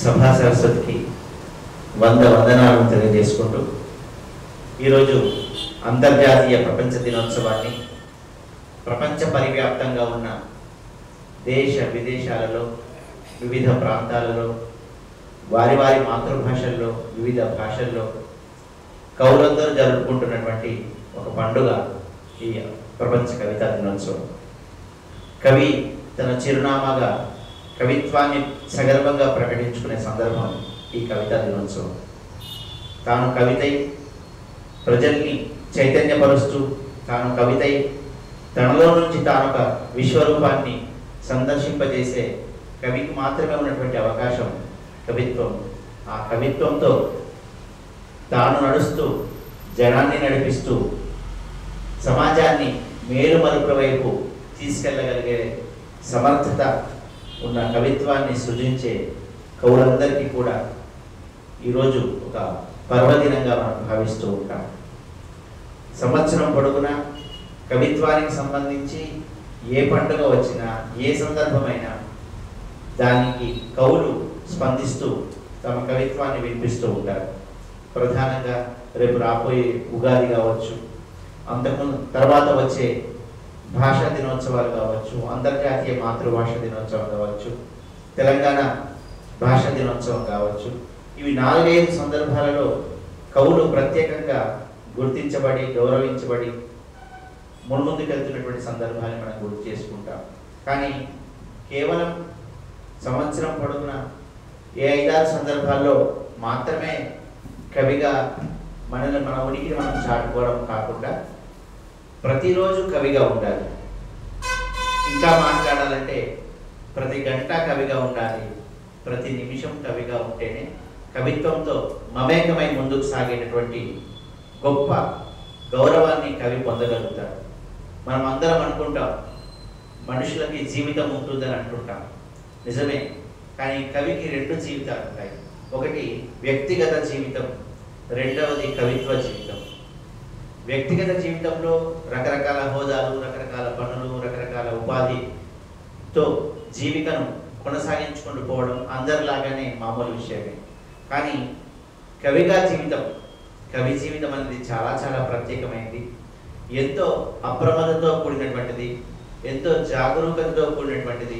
సభా సరస్వతికి వంద వందనాలను తెలియజేసుకుంటూ ఈరోజు అంతర్జాతీయ ప్రపంచ దినోత్సవాన్ని ప్రపంచ పరివ్యాప్తంగా ఉన్న దేశ విదేశాలలో వివిధ ప్రాంతాలలో వారి వారి మాతృభాషల్లో వివిధ భాషల్లో కవులందరూ జరుపుకుంటున్నటువంటి ఒక పండుగ ఈ ప్రపంచ కవితా దినోత్సవం కవి తన చిరునామాగా కవిత్వాన్ని సగర్వంగా ప్రకటించుకునే సందర్భం ఈ కవితా దినోత్సవం తాను కవితై ప్రజల్ని చైతన్యపరుస్తూ తాను కవితై తనలో నుంచి తాను ఒక విశ్వరూపాన్ని సందర్శింపజేసే కవికి మాత్రమే ఉన్నటువంటి అవకాశం కవిత్వం ఆ కవిత్వంతో తాను నడుస్తూ జనాన్ని నడిపిస్తూ సమాజాన్ని మేలు మలుపుల వైపు తీసుకెళ్ళగలిగే సమర్థత ఉన్న కవిత్వాన్ని సృజించే కవులందరికీ కూడా ఈరోజు ఒక పర్వదినంగా మనం భావిస్తూ ఉంటాం సంవత్సరం పొడుగునా కవిత్వానికి సంబంధించి ఏ పండుగ వచ్చినా ఏ సందర్భమైనా దానికి కవులు స్పందిస్తూ తమ కవిత్వాన్ని వినిపిస్తూ ఉంటారు ప్రధానంగా రేపు రాబోయే ఉగాది కావచ్చు అంతకుముందు తర్వాత వచ్చే భాషా దినోత్సవాలు కావచ్చు అంతర్జాతీయ మాతృభాష దినోత్సవం కావచ్చు తెలంగాణ భాషా దినోత్సవం కావచ్చు ఇవి నాలుగైదు సందర్భాలలో కవులు ప్రత్యేకంగా గుర్తించబడి గౌరవించబడి మున్ముందుకెళ్తున్నటువంటి సందర్భాన్ని మనం గుర్తు చేసుకుంటాం కానీ కేవలం సంవత్సరం పొడవున ఏ ఐదారు సందర్భాల్లో మాత్రమే కవిగా మనల్ని మన ఉనికిని మనం చాటుకోవడం కాకుండా ప్రతిరోజు కవిగా ఉండాలి ఇంకా మాట్లాడాలంటే ప్రతి గంట కవిగా ఉండాలి ప్రతి నిమిషం కవిగా ఉంటేనే కవిత్వంతో మమేకమై ముందుకు సాగేటటువంటి గొప్ప గౌరవాన్ని కవి పొందగలుగుతారు మనం అందరం అనుకుంటాం మనుషులకి జీవితం ఉంటుందని అంటుంటాం నిజమే కానీ కవికి రెండు జీవితాలు ఉంటాయి ఒకటి వ్యక్తిగత జీవితం రెండవది కవిత్వ జీవితం వ్యక్తిగత జీవితంలో రకరకాల హోదాలు రకరకాల పనులు రకరకాల ఉపాధితో జీవికను కొనసాగించుకుంటూ పోవడం అందరిలాగానే మామూలు విషయమే కానీ కవిగా జీవితం కవి జీవితం అనేది చాలా చాలా ప్రత్యేకమైనది ఎంతో అప్రమత్తతో కూడినటువంటిది ఎంతో జాగరూకతతో కూడినటువంటిది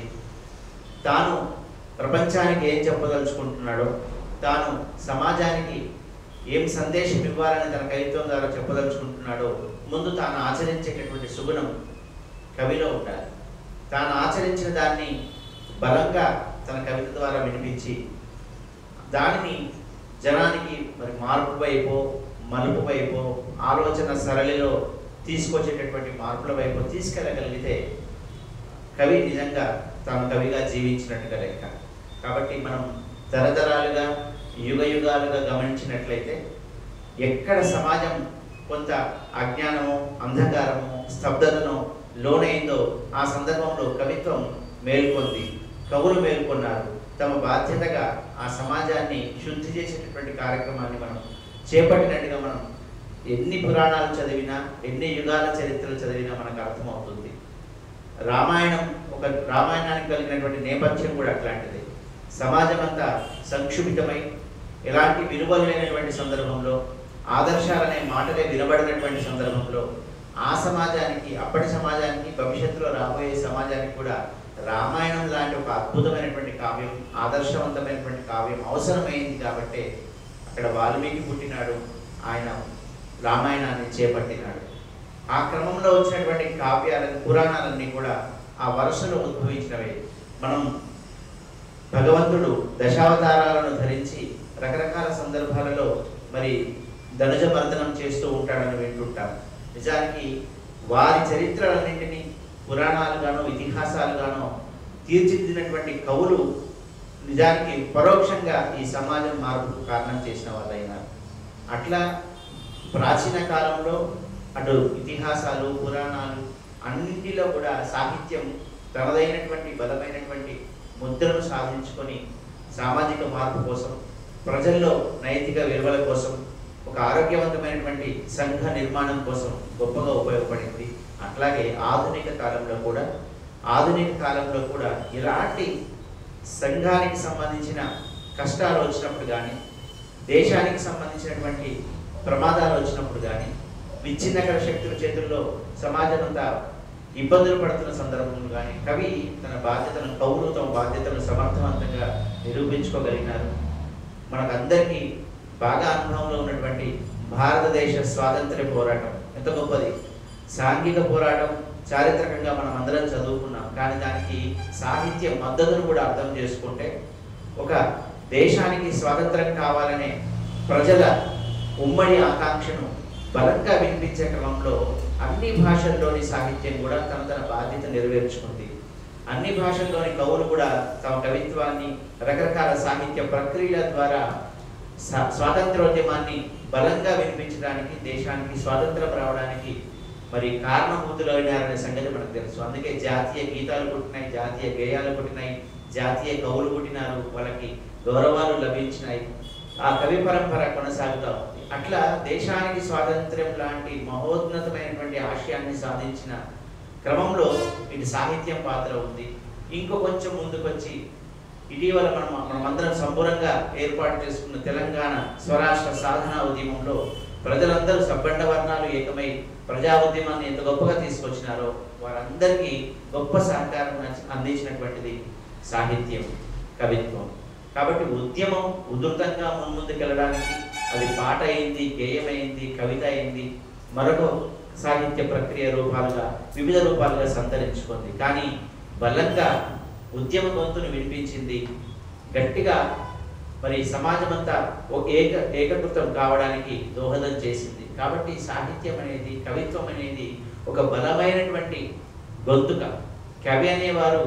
తాను ప్రపంచానికి ఏం చెప్పదలుచుకుంటున్నాడో తాను సమాజానికి ఏం సందేశం ఇవ్వాలని తన కవిత్వం ద్వారా చెప్పదలుచుకుంటున్నాడో ముందు తాను ఆచరించేటటువంటి సుగుణం కవిలో ఉండాలి తాను ఆచరించిన దాన్ని బలంగా తన కవిత ద్వారా వినిపించి దానిని జనానికి మరి మార్పు వైపు మలుపు వైపు ఆలోచన సరళిలో తీసుకొచ్చేటటువంటి మార్పుల వైపు తీసుకెళ్ళగలిగితే కవి నిజంగా తాను కవిగా జీవించినట్టుగా లెక్క కాబట్టి మనం తరతరాలుగా యుగ యుగాలుగా గమనించినట్లయితే ఎక్కడ సమాజం కొంత అజ్ఞానము అంధకారము స్తబ్దతను లోనైందో ఆ సందర్భంలో కవిత్వం మేల్కొంది కవులు మేల్కొన్నారు తమ బాధ్యతగా ఆ సమాజాన్ని శుద్ధి చేసేటటువంటి కార్యక్రమాన్ని మనం చేపట్టినట్టుగా మనం ఎన్ని పురాణాలు చదివినా ఎన్ని యుగాల చరిత్రలు చదివినా మనకు అర్థమవుతుంది రామాయణం ఒక రామాయణానికి కలిగినటువంటి నేపథ్యం కూడా అట్లాంటిది సమాజం అంతా సంక్షుభితమై ఎలాంటి విలువలు లేనటువంటి సందర్భంలో ఆదర్శాలనే మాటలే వినబడినటువంటి సందర్భంలో ఆ సమాజానికి అప్పటి సమాజానికి భవిష్యత్తులో రాబోయే సమాజానికి కూడా రామాయణం లాంటి ఒక అద్భుతమైనటువంటి కావ్యం ఆదర్శవంతమైనటువంటి కావ్యం అవసరమైంది కాబట్టి అక్కడ వాల్మీకి పుట్టినాడు ఆయన రామాయణాన్ని చేపట్టినాడు ఆ క్రమంలో వచ్చినటువంటి కావ్యాలను పురాణాలన్నీ కూడా ఆ వరుసలో ఉద్భవించినవే మనం భగవంతుడు దశావతారాలను ధరించి రకరకాల సందర్భాలలో మరి ధనుజ మర్దనం చేస్తూ ఉంటాడని వింటుంటాం నిజానికి వారి చరిత్రలన్నింటినీ పురాణాలుగాను ఇతిహాసాలుగాను తీర్చిదిద్దినటువంటి కవులు నిజానికి పరోక్షంగా ఈ సమాజం మార్పుకు కారణం చేసిన వాళ్ళైనారు అట్లా ప్రాచీన కాలంలో అటు ఇతిహాసాలు పురాణాలు అన్నింటిలో కూడా సాహిత్యం తనదైనటువంటి బలమైనటువంటి ముద్రను సాధించుకొని సామాజిక మార్పు కోసం ప్రజల్లో నైతిక విలువల కోసం ఒక ఆరోగ్యవంతమైనటువంటి సంఘ నిర్మాణం కోసం గొప్పగా ఉపయోగపడింది అట్లాగే ఆధునిక కాలంలో కూడా ఆధునిక కాలంలో కూడా ఇలాంటి సంఘానికి సంబంధించిన కష్టాలు వచ్చినప్పుడు కానీ దేశానికి సంబంధించినటువంటి ప్రమాదాలు వచ్చినప్పుడు కానీ విచ్ఛిన్నకర శక్తుల చేతుల్లో సమాజం అంతా ఇబ్బందులు పడుతున్న సందర్భంలో కానీ కవి తన బాధ్యతలను కవులు తమ బాధ్యతలను సమర్థవంతంగా నిరూపించుకోగలిగినారు మనకందరికీ బాగా అనుభవంలో ఉన్నటువంటి భారతదేశ స్వాతంత్ర్య పోరాటం ఎంత గొప్పది సాంఘిక పోరాటం చారిత్రకంగా మనం అందరం చదువుకున్నాం కానీ దానికి సాహిత్య మద్దతును కూడా అర్థం చేసుకుంటే ఒక దేశానికి స్వాతంత్రం కావాలనే ప్రజల ఉమ్మడి ఆకాంక్షను బలంగా వినిపించే క్రమంలో అన్ని భాషల్లోని సాహిత్యం కూడా తన తన బాధ్యత నెరవేర్చుకుంది అన్ని భాషల్లోని కవులు కూడా తమ కవిత్వాన్ని రకరకాల సాహిత్య ప్రక్రియల ద్వారా స్వా- స్వాతంత్రోద్యమాన్ని బలంగా వినిపించడానికి దేశానికి స్వాతంత్రం రావడానికి మరి కారణభూతులైనారనే సంగతి మనకు తెలుసు అందుకే జాతీయ గీతాలు పుట్టినాయి జాతీయ గేయాలు పుట్టినాయి జాతీయ కవులు పుట్టినారు వాళ్ళకి గౌరవాలు లభించినాయి ఆ కవి పరంపర కొనసాగుతా ఉంది అట్లా దేశానికి స్వాతంత్ర్యం లాంటి మహోన్నతమైనటువంటి ఆశయాన్ని సాధించిన క్రమంలో ఇటు సాహిత్యం పాత్ర ఉంది ఇంకో కొంచెం ముందుకొచ్చి ఇటీవల మనం మనమందరం సంపూర్ణంగా ఏర్పాటు చేసుకున్న తెలంగాణ స్వరాష్ట్ర సాధన ఉద్యమంలో ప్రజలందరూ సబ్బండ వర్ణాలు ఏకమై ప్రజా ఉద్యమాన్ని ఎంత గొప్పగా తీసుకొచ్చినారో వారందరికీ గొప్ప సహకారం అంది- అందించినటువంటిది సాహిత్యం కవిత్వం కాబట్టి ఉద్యమం ఉధృతంగా మున్ముందుకెళ్ళడానికి అది పాట అయింది గేయమైంది కవిత అయింది మరొక సాహిత్య ప్రక్రియ రూపాలుగా వివిధ రూపాలుగా సంతరించుకుంది కానీ బలంగా ఉద్యమ గొంతును వినిపించింది గట్టిగా మరి సమాజం అంతా ఒక ఏక ఏకకృతం కావడానికి దోహదం చేసింది కాబట్టి సాహిత్యం అనేది కవిత్వం అనేది ఒక బలమైనటువంటి గొంతుక కవి అనేవారు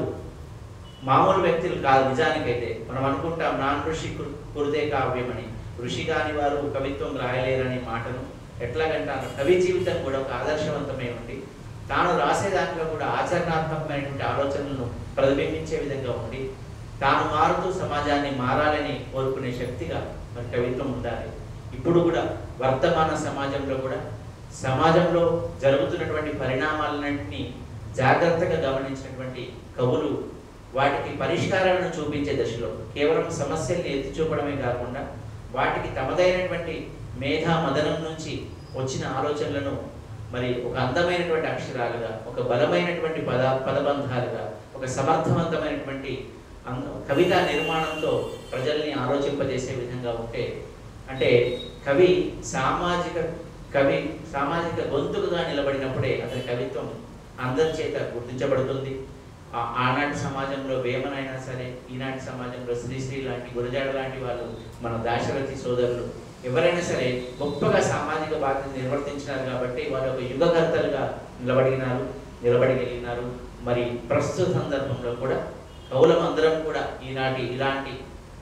మామూలు వ్యక్తులు కాదు నిజానికైతే మనం అనుకుంటాం నాన్ ఋషి కు- కురుదే కావ్యమని ఋషి కాని వారు కవిత్వం రాయలేరనే మాటను ఎట్లాగంటారు కవి జీవితం కూడా ఒక ఆదర్శవంతమై ఉండి తాను రాసే దాంట్లో కూడా ఆచరణాత్మకమైనటువంటి ఆలోచనలను ప్రతిబింబించే విధంగా ఉండి తాను మారుతూ సమాజాన్ని మారాలని కోరుకునే శక్తిగా మరి కవిత్వం ఉండాలి ఇప్పుడు కూడా వర్తమాన సమాజంలో కూడా సమాజంలో జరుగుతున్నటువంటి పరిణామాలన్నింటినీ జాగ్రత్తగా గమనించినటువంటి కవులు వాటికి పరిష్కారాలను చూపించే దశలో కేవలం సమస్యల్ని ఎత్తి చూపడమే కాకుండా వాటికి తమదైనటువంటి మేధా మదనం నుంచి వచ్చిన ఆలోచనలను మరి ఒక అందమైనటువంటి అక్షరాలుగా ఒక బలమైనటువంటి పద పదబంధాలుగా ఒక సమర్థవంతమైనటువంటి అంద- కవితా నిర్మాణంతో ప్రజల్ని ఆలోచింపజేసే విధంగా ఉంటే అంటే కవి సామాజిక కవి సామాజిక గొంతుకుగా నిలబడినప్పుడే అతని కవిత్వం అందరి చేత గుర్తించబడుతుంది ఆ- ఆనాటి సమాజంలో వేమనైనా సరే ఈనాటి సమాజంలో శ్రీశ్రీ లాంటి గురజాడ లాంటి వాళ్ళు మన దాశరథి సోదరులు ఎవరైనా సరే గొప్పగా సామాజిక బాధ్యత నిర్వర్తించినారు కాబట్టి వాళ్ళు ఒక యుగకర్తలుగా నిలబడినారు నిలబడగలిగినారు మరి ప్రస్తుత సందర్భంలో కూడా కవులం అందరం కూడా ఈనాటి ఇలాంటి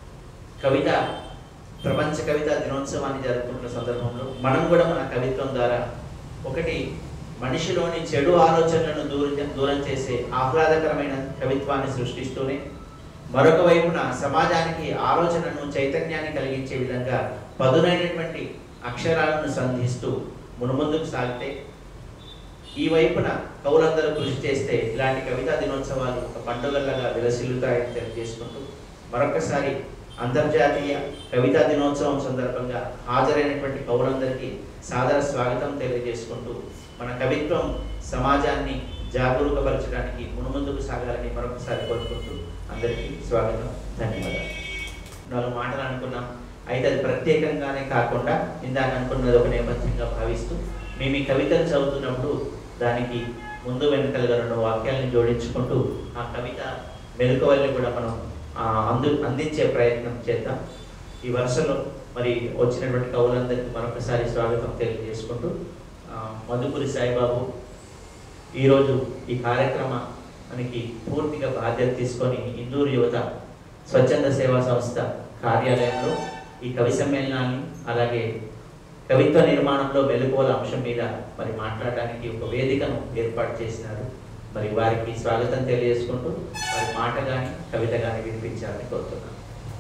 కవిత ప్రపంచ కవిత దినోత్సవాన్ని జరుపుకుంటున్న సందర్భంలో మనం కూడా మన కవిత్వం ద్వారా ఒకటి మనిషిలోని చెడు ఆలోచనలను దూరం దూరం చేసే ఆహ్లాదకరమైన కవిత్వాన్ని సృష్టిస్తూనే మరొక వైపున సమాజానికి ఆలోచనను చైతన్యాన్ని కలిగించే విధంగా పదునైనటువంటి అక్షరాలను సంధిస్తూ మునుముందుకు సాగితే ఈ వైపున కవులందరూ కృషి చేస్తే ఇలాంటి కవితా దినోత్సవాలు ఒక పండుగలాగా విలసిల్లుతాయని తెలియజేసుకుంటూ మరొకసారి అంతర్జాతీయ కవితా దినోత్సవం సందర్భంగా హాజరైనటువంటి కవులందరికీ సాదర స్వాగతం తెలియజేసుకుంటూ మన కవిత్వం సమాజాన్ని జాగరూకపరచడానికి మునుముందుకు సాగాలని మరొకసారి కోరుకుంటూ అందరికీ స్వాగతం ధన్యవాదాలు నాలుగు మాటలు అనుకున్నాం అయితే అది ప్రత్యేకంగానే కాకుండా ఇందాక అనుకున్నది ఒక నేపథ్యంగా భావిస్తూ మేము ఈ కవితను చదువుతున్నప్పుడు దానికి ముందు వెనుకలుగా రెండు వాక్యాలను జోడించుకుంటూ ఆ కవిత మెలకువల్ని కూడా మనం ఆ, అందు అందించే ప్రయత్నం చేద్దాం ఈ వరుసలో మరి వచ్చినటువంటి కవులందరికీ మరొకసారి స్వాగతం తెలియజేసుకుంటూ ఆ, మధుపురి సాయిబాబు ఈరోజు ఈ కార్యక్రమానికి పూర్తిగా బాధ్యత తీసుకొని ఇందూరు యువత స్వచ్ఛంద సేవా సంస్థ కార్యాలయంలో ఈ కవి సమ్మేళనాన్ని అలాగే కవిత్వ నిర్మాణంలో మెలకువల అంశం మీద మరి మాట్లాడడానికి ఒక వేదికను ఏర్పాటు చేసినారు మరి వారికి స్వాగతం తెలియజేసుకుంటూ వారి మాట కానీ కవిత కానీ వినిపించాలని కోరుతున్నాను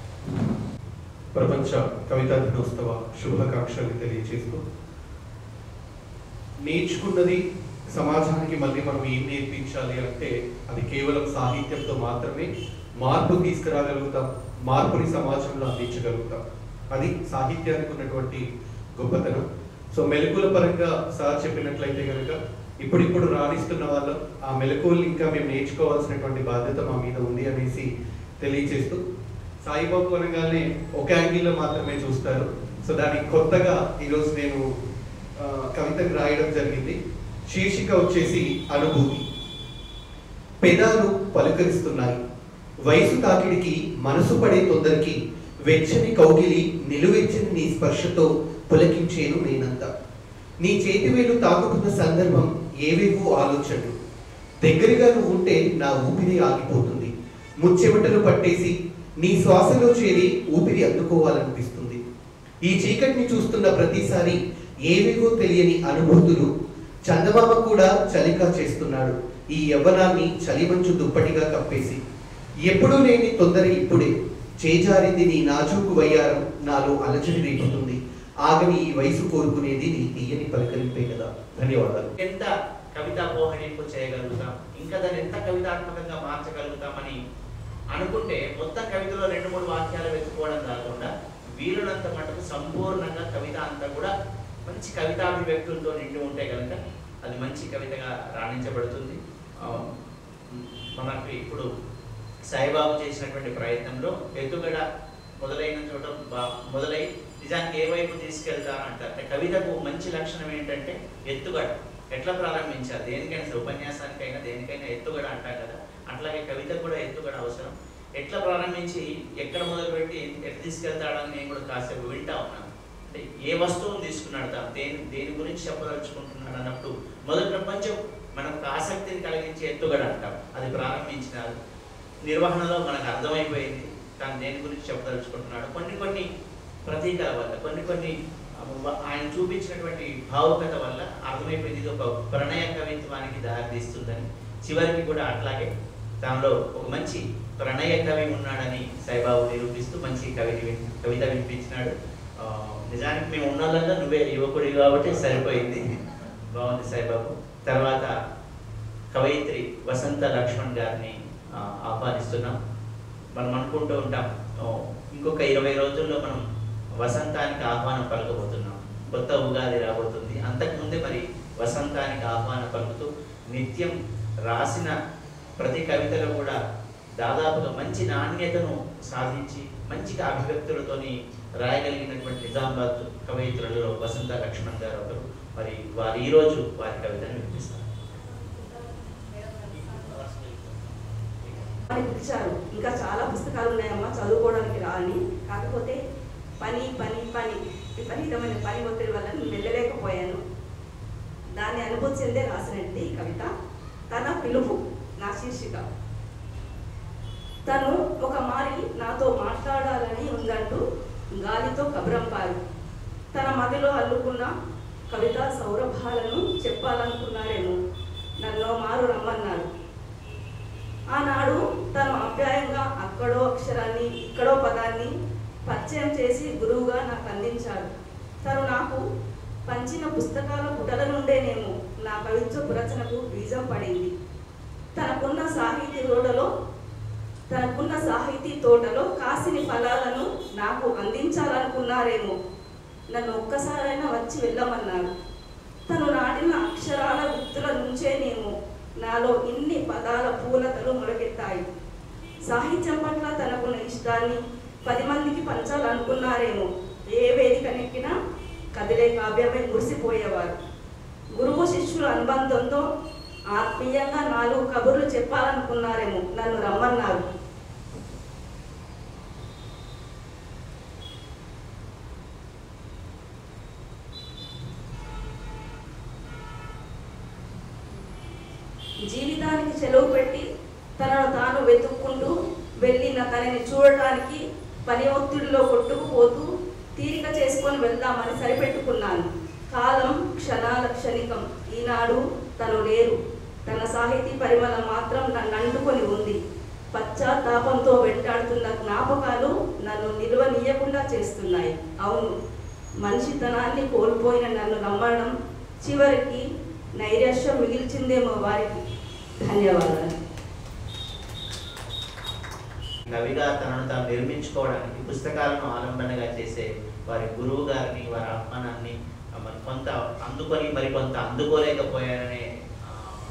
ప్రపంచ కవితా దినోత్సవ శుభాకాంక్షలు తెలియజేస్తూ నేర్చుకున్నది సమాజానికి మళ్ళీ మనం ఏం నేర్పించాలి అంటే అది కేవలం సాహిత్యంతో మాత్రమే మార్పు తీసుకురాగలుగుతాం మార్పుని సమాజంలో అందించగలుగుతాం అది సాహిత్యానికి ఉన్నటువంటి గొప్పతనం సో మెలకుల పరంగా సార్ చెప్పినట్లయితే కనుక ఇప్పుడిప్పుడు రాణిస్తున్న వాళ్ళం ఆ మెలకువలు ఇంకా మేము నేర్చుకోవాల్సినటువంటి బాధ్యత మా మీద ఉంది అనేసి తెలియచేస్తూ సాయిబాబు అనగానే ఒక యాంగిల్లో మాత్రమే చూస్తారు సో దానికి కొత్తగా ఈరోజు నేను ఆ, కవితను రాయడం జరిగింది శీర్షిక వచ్చేసి అనుభూతి పెదాలు పలుకరిస్తున్నాయి వయసు తాకిడికి మనసు పడే తొందరకి వెచ్చని కౌగిలి నిలువెచ్చని నీ స్పర్శతో పులకించేను నేనంతా నీ చేతివేలు తాకుతున్న సందర్భం ఏవేవో ఆలోచనలు దగ్గరగా నువ్వు ఉంటే నా ఊపిరి ఆగిపోతుంది ముచ్చెమటలు పట్టేసి నీ శ్వాసలో చేరి ఊపిరి అందుకోవాలనిపిస్తుంది ఈ చీకటిని చూస్తున్న ప్రతిసారి ఏవేవో తెలియని అనుభూతులు చందమామ కూడా చలిగా చేస్తున్నాడు ఈ యవ్వనాన్ని చలిమంచు దుప్పటిగా కప్పేసి ఎప్పుడూ లేని తొందర ఇప్పుడే చేజారింది నీ నాజూకు వయ్యారం నాలో అలజడి రేపుతుంది ఆగని ఈ వయసు కోరుకునేది నీ తీయని పలకరింపే కదా ధన్యవాదాలు ఎంత కవితా పోహడింపు చేయగలుగుతాం ఇంకా దాన్ని ఎంత కవితాత్మకంగా మార్చగలుగుతామని అనుకుంటే మొత్తం కవితలో రెండు మూడు వాక్యాలు వెతుక్కోవడం కాకుండా వీలునంత మటుకు సంపూర్ణంగా కవిత అంతా కూడా మంచి కవితాభివ్యక్తులతో నిండి ఉంటే కనుక అది మంచి కవితగా రాణించబడుతుంది ఆ, మనకు ఇప్పుడు సాయిబాబు చేసినటువంటి ప్రయత్నంలో ఎత్తుగడ మొదలైన చోట బా- మొదలై నిజానికి ఏ వైపు తీసుకెళ్తారు అంటారు అంటే కవితకు మంచి లక్షణం ఏంటంటే ఎత్తుగడ ఎట్లా ప్రారంభించాలి దేనికైనా సరే ఉపన్యాసానికైనా దేనికైనా ఎత్తుగడ అంటారు కదా అట్లాగే కవితకు కూడా ఎత్తుగడ అవసరం ఎట్లా ప్రారంభించి ఎక్కడ మొదలుపెట్టి ఎట్లా తీసుకెళ్తాడని నేను కూడా కాసేపు వింటా ఉన్నాను అంటే ఏ వస్తువును తీసుకున్నాడు తాను దేని దేని గురించి చెప్పదలుచుకుంటున్నాడు అన్నప్పుడు మొదట కొంచెం మనకు ఆసక్తిని కలిగించే ఎత్తుగడ అంటాం అది ప్రారంభించినారు నిర్వహణలో మనకు అర్థమైపోయింది తాను దేని గురించి చెప్పదలుచుకుంటున్నాడు కొన్ని కొన్ని ప్రతీకల వల్ల కొన్ని కొన్ని ఆ, ఆయన చూపించినటువంటి భావుకత వల్ల అర్థమైపోయింది ఇది ఒక ప్రణయ కవిత్వానికి దారితీస్తుందని చివరికి కూడా అట్లాగే తనలో ఒక మంచి ప్రణయ కవి ఉన్నాడని సాయిబాబు నిరూపిస్తూ మంచి కవిని విన్- కవిత వినిపించినాడు ఆ, నిజానికి మేము ఉన్నోళ్ళంగా నువ్వే యువకుడి కాబట్టి సరిపోయింది బాగుంది సాయిబాబు తర్వాత కవయిత్రి వసంత లక్ష్మణ్ గారిని ఆ, ఆహ్వానిస్తున్నాం మనం అనుకుంటూ ఉంటాం ఓ, ఇంకొక ఇరవై రోజుల్లో మనం వసంతానికి ఆహ్వానం పలకబోతున్నాం కొత్త ఉగాది రాబోతుంది అంతకుముందే మరి వసంతానికి ఆహ్వానం పలుకుతూ నిత్యం రాసిన ప్రతి కవితలో కూడా దాదాపుగా మంచి నాణ్యతను సాధించి మంచిగా అభివ్యక్తులతోని రాయగలిగినటువంటి నిజామాబాద్ కవయిత్రులలో వసంత లక్ష్మణ్ గారు ఒకరు మరి వారు ఈ రోజు వారి కవితను వినిపిస్తారు అని పిలిచారు ఇంకా చాలా పుస్తకాలు ఉన్నాయమ్మా చదువుకోవడానికి రాని కాకపోతే పని పని పని విపరీతమైన పని ఒత్తిడి వల్ల నేను వెళ్ళలేకపోయాను దాన్ని అనుభూతి చెందే రాసినట్టు ఈ కవిత తన పిలుపు నా శీర్షిక తను ఒక మారి నాతో మాట్లాడాలని ఉందంటూ గాలితో కబరంపారు తన మదిలో అల్లుకున్న కవిత సౌరభాలను చెప్పాలనుకున్నారేమో నన్నో మారు రమ్మన్నారు ఆనాడు తను ఆప్యాయంగా అక్కడో అక్షరాన్ని ఇక్కడో పదాన్ని పరిచయం చేసి గురువుగా నాకు అందించాడు తను నాకు పంచిన పుస్తకాల పుటల నుండేనేమో నా కవిత్వ పురచనకు బీజం పడింది తనకున్న సాహితీ తోటలో తనకున్న సాహితీ తోటలో కాసిని ఫలాలను నాకు అందించాలనుకున్నారేమో నన్ను ఒక్కసారైనా వచ్చి వెళ్ళమన్నారు తను నాటిన అక్షరాల విత్తుల నుంచేనేమో నాలో ఇన్ని పదాల పూలతలు మొలకెత్తాయి సాహిత్యం పట్ల తనకున్న ఇష్టాన్ని పది మందికి పంచాలనుకున్నారేమో ఏ వేదిక నెక్కినా కదిలే కావ్యమై మురిసిపోయేవారు గురువు శిష్యుల అనుబంధంతో ఆత్మీయంగా నాలుగు కబుర్లు చెప్పాలనుకున్నారేమో నన్ను రమ్మన్నారు జీవితానికి సెలవు పెట్టి తనను తాను వెతుక్కుంటూ వెళ్ళిన తనని చూడటానికి పని ఒత్తిడిలో కొట్టుకుపోతూ తీరిక చేసుకొని వెళ్దామని సరిపెట్టుకున్నాను కాలం క్షణాల క్షణికం ఈనాడు తను లేరు తన సాహితీ పరిమళం మాత్రం నన్ను అంటుకొని ఉంది పశ్చాత్తాపంతో వెంటాడుతున్న జ్ఞాపకాలు నన్ను నిలవనీయకుండా చేస్తున్నాయి అవును మనిషితనాన్ని కోల్పోయిన నన్ను నమ్మడం చివరికి నైరాశ్యం మిగిల్చిందేమో వారికి ధన్యవాదాలు కవిగా తనను తాను నిర్మించుకోవడానికి పుస్తకాలను ఆలంబనగా చేసే వారి గురువు గారిని వారి ఆహ్వానాన్ని ఆ, మరి కొంత అందుకొని మరి కొంత అందుకోలేకపోయారనే ఆ,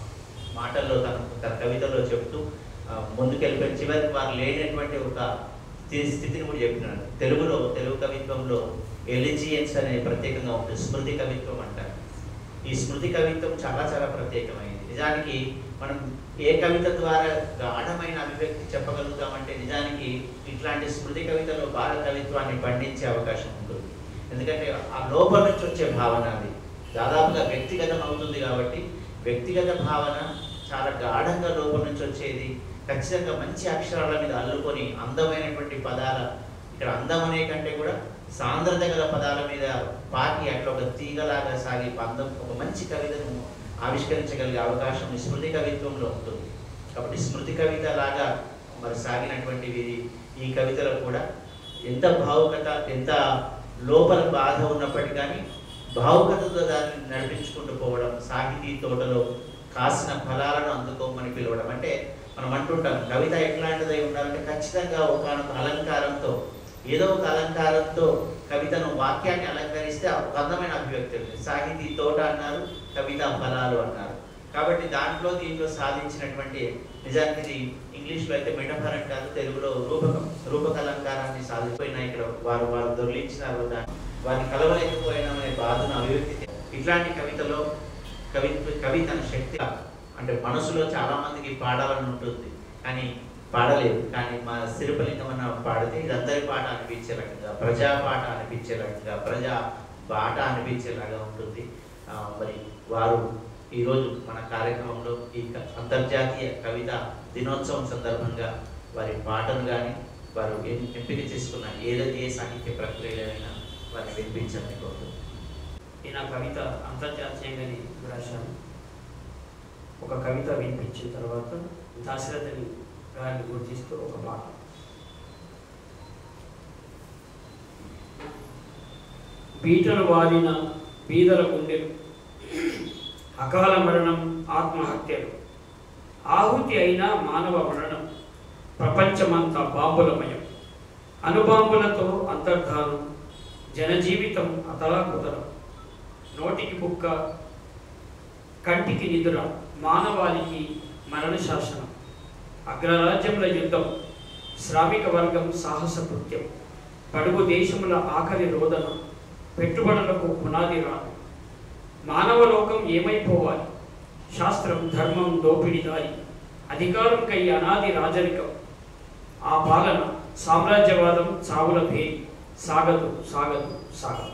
మాటల్లో తన తన కవితలో చెప్తూ ఆ, ముందుకెళ్ళిపోయి చివరికి వారు లేనటువంటి ఒక స్థితి స్థితిని కూడా చెప్పినాడు తెలుగులో తెలుగు కవిత్వంలో ఎలిజియన్స్ అనే ప్రత్యేకంగా ఉంటుంది స్మృతి కవిత్వం అంటారు ఈ స్మృతి కవిత్వం చాలా చాలా ప్రత్యేకమైనది నిజానికి మనం ఏ కవిత ద్వారా గాఢమైన అభివ్యక్తి చెప్పగలుగుతామంటే నిజానికి ఇట్లాంటి స్మృతి కవితలో బాల కవిత్వాన్ని పండించే అవకాశం ఉంటుంది ఎందుకంటే ఆ లోపల నుంచి వచ్చే భావన అది దాదాపుగా వ్యక్తిగతం అవుతుంది కాబట్టి వ్యక్తిగత భావన చాలా గాఢంగా లోపల నుంచి వచ్చేది ఖచ్చితంగా మంచి అక్షరాల మీద అల్లుకొని అందమైనటువంటి పదాల ఇక్కడ అందం అనే కంటే కూడా సాంద్రత గల పదాల మీద పాకి అట్లా ఒక తీగలాగా సాగి అందం ఒక మంచి కవితను ఆవిష్కరించగలిగే అవకాశం ఈ స్మృతి కవిత్వంలో ఉంటుంది కాబట్టి స్మృతి కవిత లాగా మరి సాగినటువంటి ఇది ఈ కవితలో కూడా ఎంత భావుకత ఎంత లోపల బాధ ఉన్నప్పటికీ కానీ భావుకతతో దాన్ని నడిపించుకుంటూ పోవడం సాహితీ తోటలో కాసిన ఫలాలను అందుకోమని పిలవడం అంటే మనం అంటుంటాం కవిత ఎట్లాంటిదై ఉండాలంటే ఖచ్చితంగా ఒకనొక అలంకారంతో ఏదో ఒక అలంకారంతో కవితను వాక్యాన్ని అలంకరిస్తే ఒక అందమైన అభివ్యక్తి ఉంటుంది సాహితీ తోట అన్నారు కవితా ఫలాలు అన్నారు కాబట్టి దాంట్లో దీంట్లో సాధించినటువంటి నిజానికి ఇది ఇంగ్లీష్లో అయితే మెటఫర్ అంటారు తెలుగులో రూపకం రూపక అలంకారాన్ని సాధిపోయినా ఇక్కడ వారు వారు దొరికించినారు దాన్ని వారిని కలవలేకపోయినామనే బాధను అభివ్యక్తి చే- ఇట్లాంటి కవితలో కవి కవి తన శక్తి అంటే మనసులో చాలా మందికి పాడాలని ఉంటుంది కానీ పాడలేదు కానీ మా సిరిపలింగం అన్న పాడితే ఇది అందరి పాట అనిపించేలాగా ప్రజా పాట అనిపించేలాగా ప్రజా బాట అనిపించేలాగా ఉంటుంది ఆ, మరి వారు ఈరోజు మన కార్యక్రమంలో ఈ క- అంతర్జాతీయ కవిత దినోత్సవం సందర్భంగా వారి పాటను కానీ వారు ఎం- ఎంపిక చేసుకున్న ఏదైతే ఏ సాహిత్య ప్రక్రియలైనా వారిని వినిపించాలని కోరుతున్నాను ఈ నా కవిత అంతర్జాతీయంగానే రాశాను ఒక కవిత వినిపించిన తర్వాత దాశరథని గారిని గుర్తిస్తూ ఒక పాట బీటలు వారిన బీదల గుండెలు అకాల మరణం ఆత్మహత్యలు ఆహుతి అయిన మానవ మరణం ప్రపంచమంతా బాంబులమయం అణుబాంబులతో అంతర్ధానం జనజీవితం అతలాకుతలం నోటికి కుక్క కంటికి నిద్ర మానవాళికి మరణ శాసనం అగ్రరాజ్యముల యుద్ధం శ్రామిక వర్గం సాహస కృత్యం పడుగు దేశముల ఆకలి రోదన పెట్టుబడులకు పునాది రాను మానవ లోకం ఏమైపోవాలి శాస్త్రం ధర్మం దోపిడి దారి అధికారం కై అనాది రాజరికం ఆ పాలన సామ్రాజ్యవాదం చావుల భేరి సాగదు సాగదు సాగదు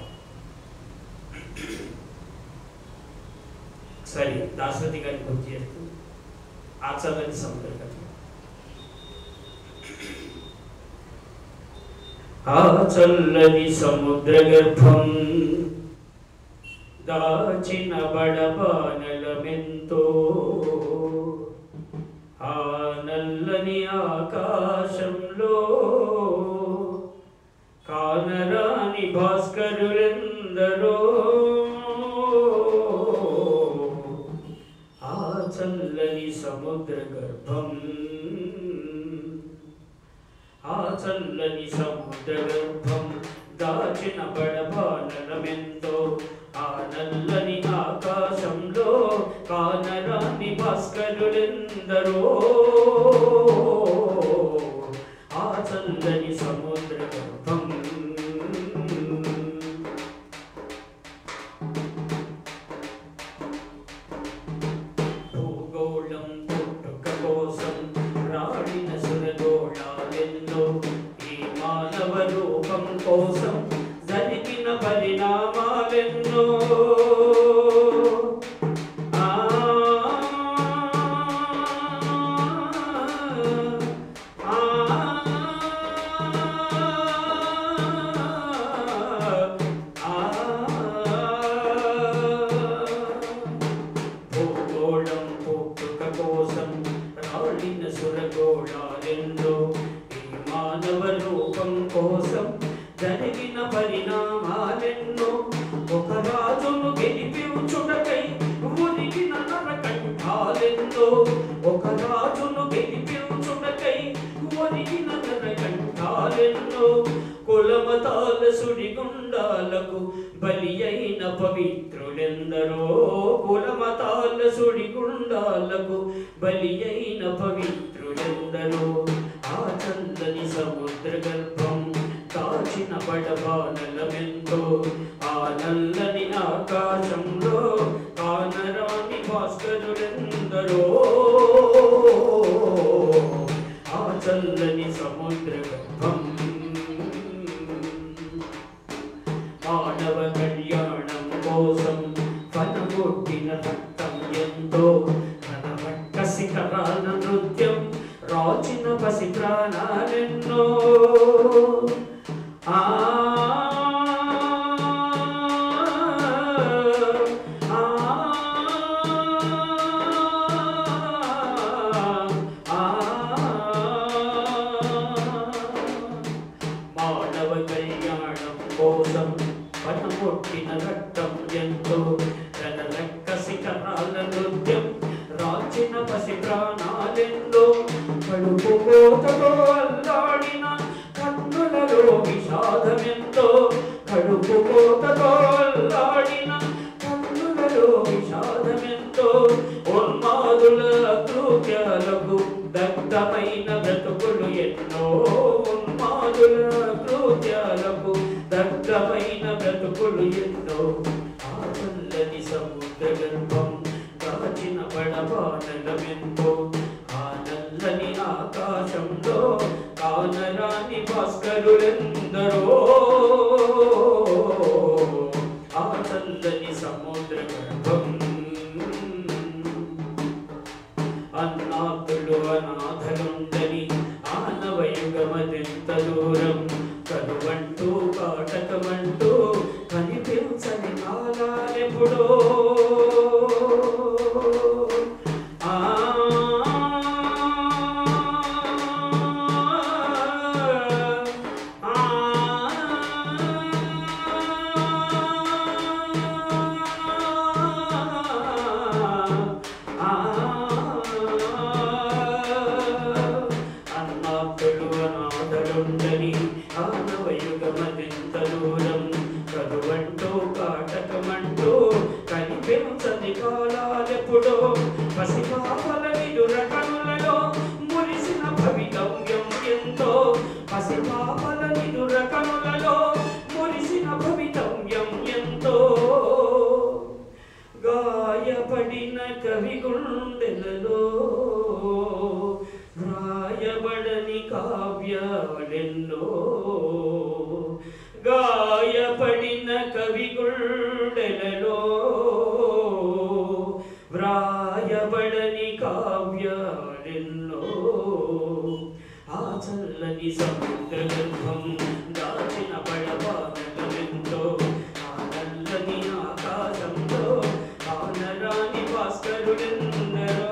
సరే దాశరథి గారిని గుర్తు చేస్తూ ఆచరణని సముద్ర కథ ఆ చల్లని సముద్ర గర్భం దాచిన బడబానలమెంతో ఆ నల్లని ఆకాశంలో కానరాని భాస్కరులెందరో ఆ చల్లని సముద్ర గర్భం ఆ చల్లని సముద్ర గర్భం దాచిన బడబానలమెంతో ఆ నల్లని ఆకాశంలో కానరాని భాస్కరులెందరో ఆ చల్లని సముద్ర గర్భం భూగోళం పుట్టుక కోసం రాడిన సురగోళాలెన్నో ఈ మానవ రూపం కోసం జరిగిన పరిణామాలెన్నో ఆ, ఆ, భూగోళం పుట్టుక కోసం రాలిన సురగోళాలెన్నో ఈ మానవ రూపం కోసం జరిగిన పరిణామాలెన్నో ఒక రాజును గెలిపించుటకై ఉరిగిన ఒక రాజును గెలిపించుటకై ఒరిగిన కంఠాలెన్నో కులమతాల సుడిగుండాలకు బలి అయిన పవిత్రులెందరో కులమతాల సుడిగుండాలకు బలి అయిన పవిత్రులెందరో ఆ చల్లని సముద్ర గర్భం కాచిన పడబానలమెంతో ఆ నల్లని ఆకాశంలో కానరాని భాస్కరులెందరో ఆ చల్లని సముద్ర గర్భం మానవ కళ్యాణం కోసం ఫలగొట్టిన రక్తం ఎంతో కనబట్ట శిఖరాల నృత్యం రాచిన పసి ప్రాణాలెన్నో ఆ ఆ, మానవ కళ్యాణం కోసం పనమొట్టిన రక్తం ఎంతో రక శిఖరాల నృత్యం రాచిన పసి ప్రాణాలెందో కడుపు కోతతో అల్లాడిన కన్నులలో విషాదమెంతో కడుపు కోతతో అల్లాడిన కన్నులలో విషాదమెంతో ఉన్మాదుల కృత్యాలకు దగ్ధమైన బ్రతుకులు ఎన్నో ఉన్మాదుల కృత్యాలకు దగ్ధమైన బ్రతుకులు ఎన్నో ఆ చల్లని సముద్ర గర్భం కాచిన పడబానలమెంతో ఆ నల్లని ఆకాశంలో కానరాని భాస్కరులెందరో ఆ చల్లని సముద్ర గర్భం అన్నాథులు అనాథలుండని ఆనవయుగమదెంత దూరం కరువంటూ కాటకమంటూ కనిపించని కాలాలెప్పుడో ఆ అన్నాథులు అనాథలుండని ఆనవయుగమదెంత దూరం కరువంటూ కాటకమంటూ కనిపించని కాలాలెప్పుడో పసిపాపల విదుర కనులలో మురిసిన భవితవ్యం ఎంతో పసిపాపల విదుర కనులలో మురిసిన భవితవ్యం ఎంతో గాయపడిన కవి గుండెలలో వ్రాయబడని కావ్యాలెన్నో గాయపడిన కవి గుండెలలో వ్రాయబడని కావ్యాలెన్నో ఆ చల్లని సముద్ర గర్భం దాచిన పడబానలమెంతో ఆ నల్లని ఆకాశంలో ఆనరాని భాస్కరుడెందరో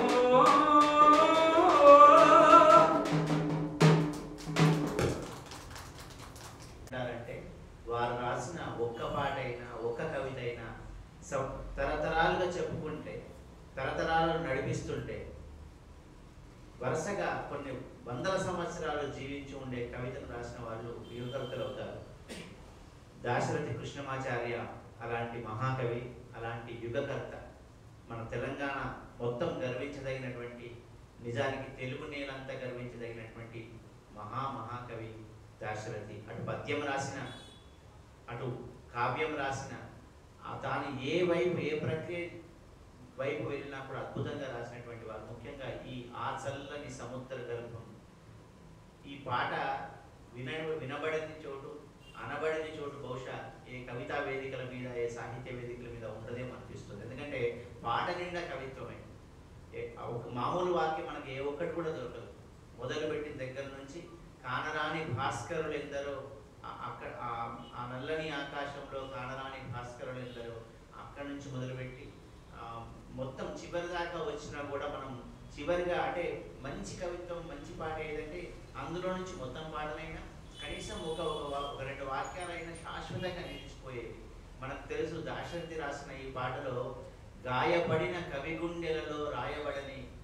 అంటారంటే వారు రాసిన ఒక్క పాట అయినా ఒక్క కవిత అయినా సం- తరతరాలుగా చెప్పుకుంటే తరతరాలను నడిపిస్తుంటే వరుసగా కొన్ని వందల సంవత్సరాలు జీవించి ఉండే కవితను రాసిన వాళ్ళు యువకవితలు అవుతారు దాశరథి కృష్ణమాచార్య అలాంటి మహాకవి అలాంటి యుగకర్త మన తెలంగాణ మొత్తం గర్వించదగినటువంటి నిజానికి తెలుగు నేలంతా గర్వించదగినటువంటి మహా మహాకవి దాశరథి అటు పద్యం రాసిన అటు కావ్యం రాసిన ఆ తాను ఏ వైపు ఏ ప్రక్రియ వైపు వెళ్ళినా కూడా అద్భుతంగా రాసినటువంటి వారు ముఖ్యంగా ఈ ఆ చల్లని సముద్ర గర్భం ఈ పాట విన వినబడని చోటు అనబడని చోటు బహుశా ఏ కవితా వేదికల మీద ఏ సాహిత్య వేదికల మీద ఉండదేమో అనిపిస్తుంది ఎందుకంటే పాట నిండా కవిత్వమే ఏ- ఆ ఒక మామూలు వాక్యం మనకి ఏ ఒక్కటి కూడా దొరకదు మొదలుపెట్టిన దగ్గర నుంచి కానరాని భాస్కరులు ఎందరో ఆ- అక్కడ ఆ- ఆ నల్లని ఆకాశంలో కానరాని భాస్కరులు ఎందరో అక్కడి నుంచి మొదలుపెట్టి ఆ, మొత్తం చివరి దాకా వచ్చినా కూడా మనం చివరిగా అంటే మంచి కవిత్వం మంచి పాట ఏదంటే అందులో నుంచి మొత్తం పాటలైనా కనీసం ఒక ఒక వా- ఒక రెండు వాక్యాలైనా శాశ్వతంగా నిలిచిపోయేవి మనకు తెలుసు దాశరథి రాసిన ఈ పాటలో గాయపడిన కవి గుండెలలో రాయబడని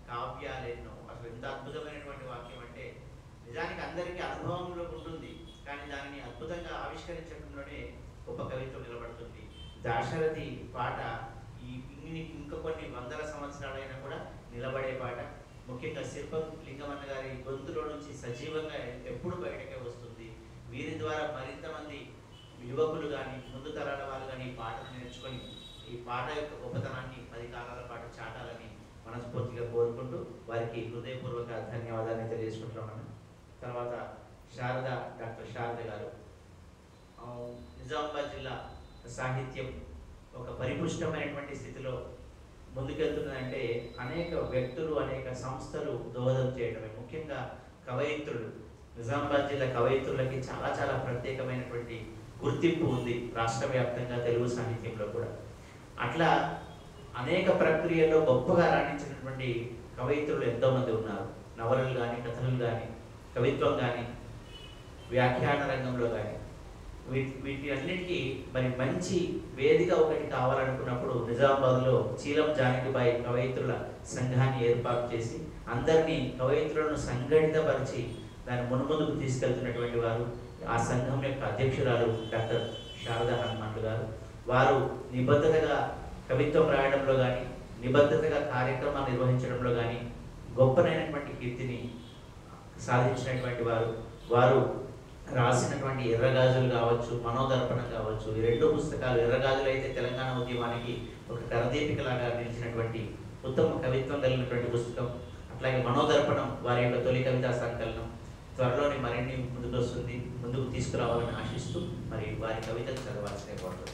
కావ్యాలు ఎన్నో అసలు ఎంత అద్భుతమైనటువంటి వాక్యం అంటే నిజానికి అందరికీ అనుభవంలో ఉంటుంది కానీ దానిని అద్భుతంగా ఆవిష్కరించడంలోనే గొప్ప కవిత్వం నిలబడుతుంది దాశరథి పాట ఈ ఇన్ని ఇంకా కొన్ని వందల సంవత్సరాలైనా కూడా నిలబడే పాట ముఖ్యంగా శిల్పం లింగమన్న గారి గొంతులో నుంచి సజీవంగా ఎప్పుడు బయటకే వస్తుంది వీరి ద్వారా మరింత మంది యువకులు కానీ ముందు తరాల వాళ్ళు కానీ ఈ పాటను నేర్చుకొని ఈ పాట యొక్క గొప్పతనాన్ని పది కాలాల పాటు చాటాలని మనస్ఫూర్తిగా కోరుకుంటూ వారికి హృదయపూర్వక ధన్యవాదాలు తెలియజేసుకుంటున్నాను తర్వాత శారద డాక్టర్ శారద గారు ఆ, నిజామాబాద్ జిల్లా సాహిత్యం ఒక పరిపుష్టమైనటువంటి స్థితిలో ముందుకెళ్తున్నదంటే అనేక వ్యక్తులు అనేక సంస్థలు దోహదం చేయడమే ముఖ్యంగా కవయిత్రులు నిజామాబాద్ జిల్లా కవయిత్రులకి చాలా చాలా ప్రత్యేకమైనటువంటి గుర్తింపు ఉంది రాష్ట్ర వ్యాప్తంగా తెలుగు సాహిత్యంలో కూడా అట్లా అనేక ప్రక్రియల్లో గొప్పగా రాణించినటువంటి కవయిత్రులు ఎంతోమంది ఉన్నారు నవలలు కానీ కథలు కానీ కవిత్వం కానీ వ్యాఖ్యాన రంగంలో కానీ వీటి వీటి అన్నిటికీ మరి మంచి వేదిక ఒకటి కావాలనుకున్నప్పుడు నిజామాబాద్లో చీలం జానకిబాయి కవయిత్రుల సంఘాన్ని ఏర్పాటు చేసి అందరినీ కవయిత్రులను సంఘటితపరిచి దాన్ని మునుముందుకు తీసుకెళ్తున్నటువంటి వారు ఆ సంఘం యొక్క అధ్యక్షురాలు డాక్టర్ శారదా హనుమంతు గారు వారు నిబద్ధతగా కవిత్వం రాయడంలో కానీ నిబద్ధతగా కార్యక్రమాలు నిర్వహించడంలో కానీ గొప్పనైనటువంటి కీర్తిని సాధించినటువంటి వారు వారు రాసినటువంటి ఎర్రగాజులు కావచ్చు మనోదర్పణం కావచ్చు ఈ రెండు పుస్తకాలు ఎర్రగాజులు అయితే తెలంగాణ ఉద్యమానికి ఒక కరదీపికలాగా నిలిచినటువంటి ఉత్తమ కవిత్వం కలిగినటువంటి పుస్తకం అట్లాగే మనోదర్పణం వారి యొక్క తొలి కవితా సంకలనం త్వరలోనే మరిన్ని ముందుకు వస్తుంది ముందుకు తీసుకురావాలని ఆశిస్తూ మరి వారి కవితలు చదవాల్సిన కోరుతున్నాను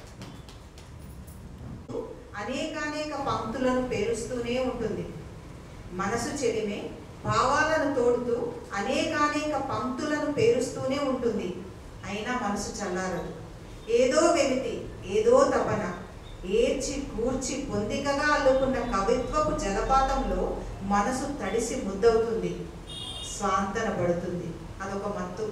అనేకానేక పంక్తులను పేరుస్తూనే ఉంటుంది మనసు చెలిమే భావాలను తోడుతూ అనేకానేక పంక్తులను పేరుస్తూనే ఉంటుంది అయినా మనసు చల్లారదు ఏదో వెలితి ఏదో తపన ఏర్చి కూర్చి పొందికగా అల్లుకున్న కవిత్వపు జలపాతంలో మనసు తడిసి ముద్దవుతుంది స్వాంతన పడుతుంది అదొక మత్తు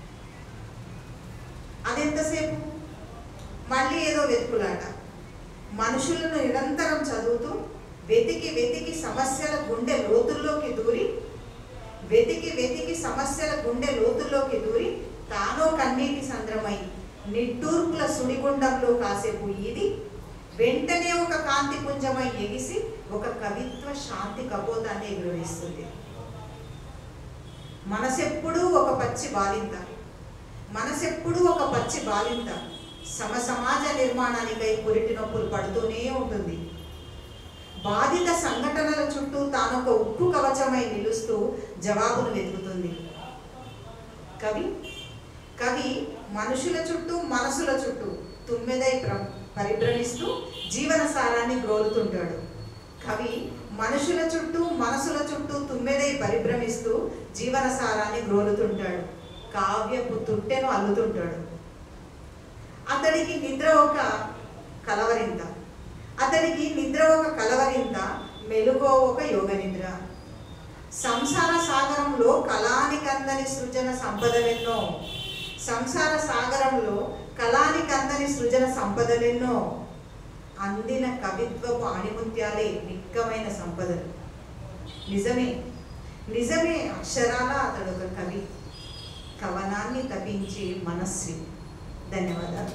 అదెంతసేపు మళ్ళీ ఏదో వెతుకులాట మనుషులను నిరంతరం చదువుతూ వెతికి వెతికి సమస్యల గుండె లోతుల్లోకి దూరి వెతికి వెతికి సమస్యల గుండె లోతుల్లోకి దూరి తానో కన్నీటి సంద్రమై నిట్టూర్పుల సుడిగుండంలో కాసేపు ఈది వెంటనే ఒక కాంతి పుంజమై ఎగిసి ఒక కవిత్వ శాంతి కపోతాన్ని ఎగురవేస్తుంది మనసెప్పుడూ ఒక పచ్చి బాలింత మనసెప్పుడూ ఒక పచ్చి బాలింత సమ సమాజ నిర్మాణానికై పురిటి నొప్పులు పడుతూనే ఉంటుంది బాధిత సంఘటనల చుట్టూ తానొక ఉక్కు కవచమై నిలుస్తూ జవాబును వెతుకుతుంది కవి కవి మనుషుల చుట్టూ మనసుల చుట్టూ తుమ్మెదై ప్ర పరిభ్రమిస్తూ జీవన సారాన్ని గ్రోలుతుంటాడు కవి మనుషుల చుట్టూ మనసుల చుట్టూ తుమ్మెదై పరిభ్రమిస్తూ జీవన సారాన్ని గ్రోలుతుంటాడు కావ్యపు తుట్టెను అల్లుతుంటాడు అతడికి నిద్ర ఒక కలవరింత అతడికి నిద్ర ఒక కలవరింత మెలుగో ఒక యోగ నిద్ర సంసార సాగరంలో కళానికందని సృజన సంపదలెన్నో సంసార సాగరంలో కళానికందని సృజన సంపదలెన్నో అందిన కవిత్వపు ఆణిముత్యాలే నిక్కమైన సంపదలు నిజమే నిజమే అక్షరాల అతడు ఒక కవి కవనాన్ని తపించి మనస్వి ధన్యవాదాలు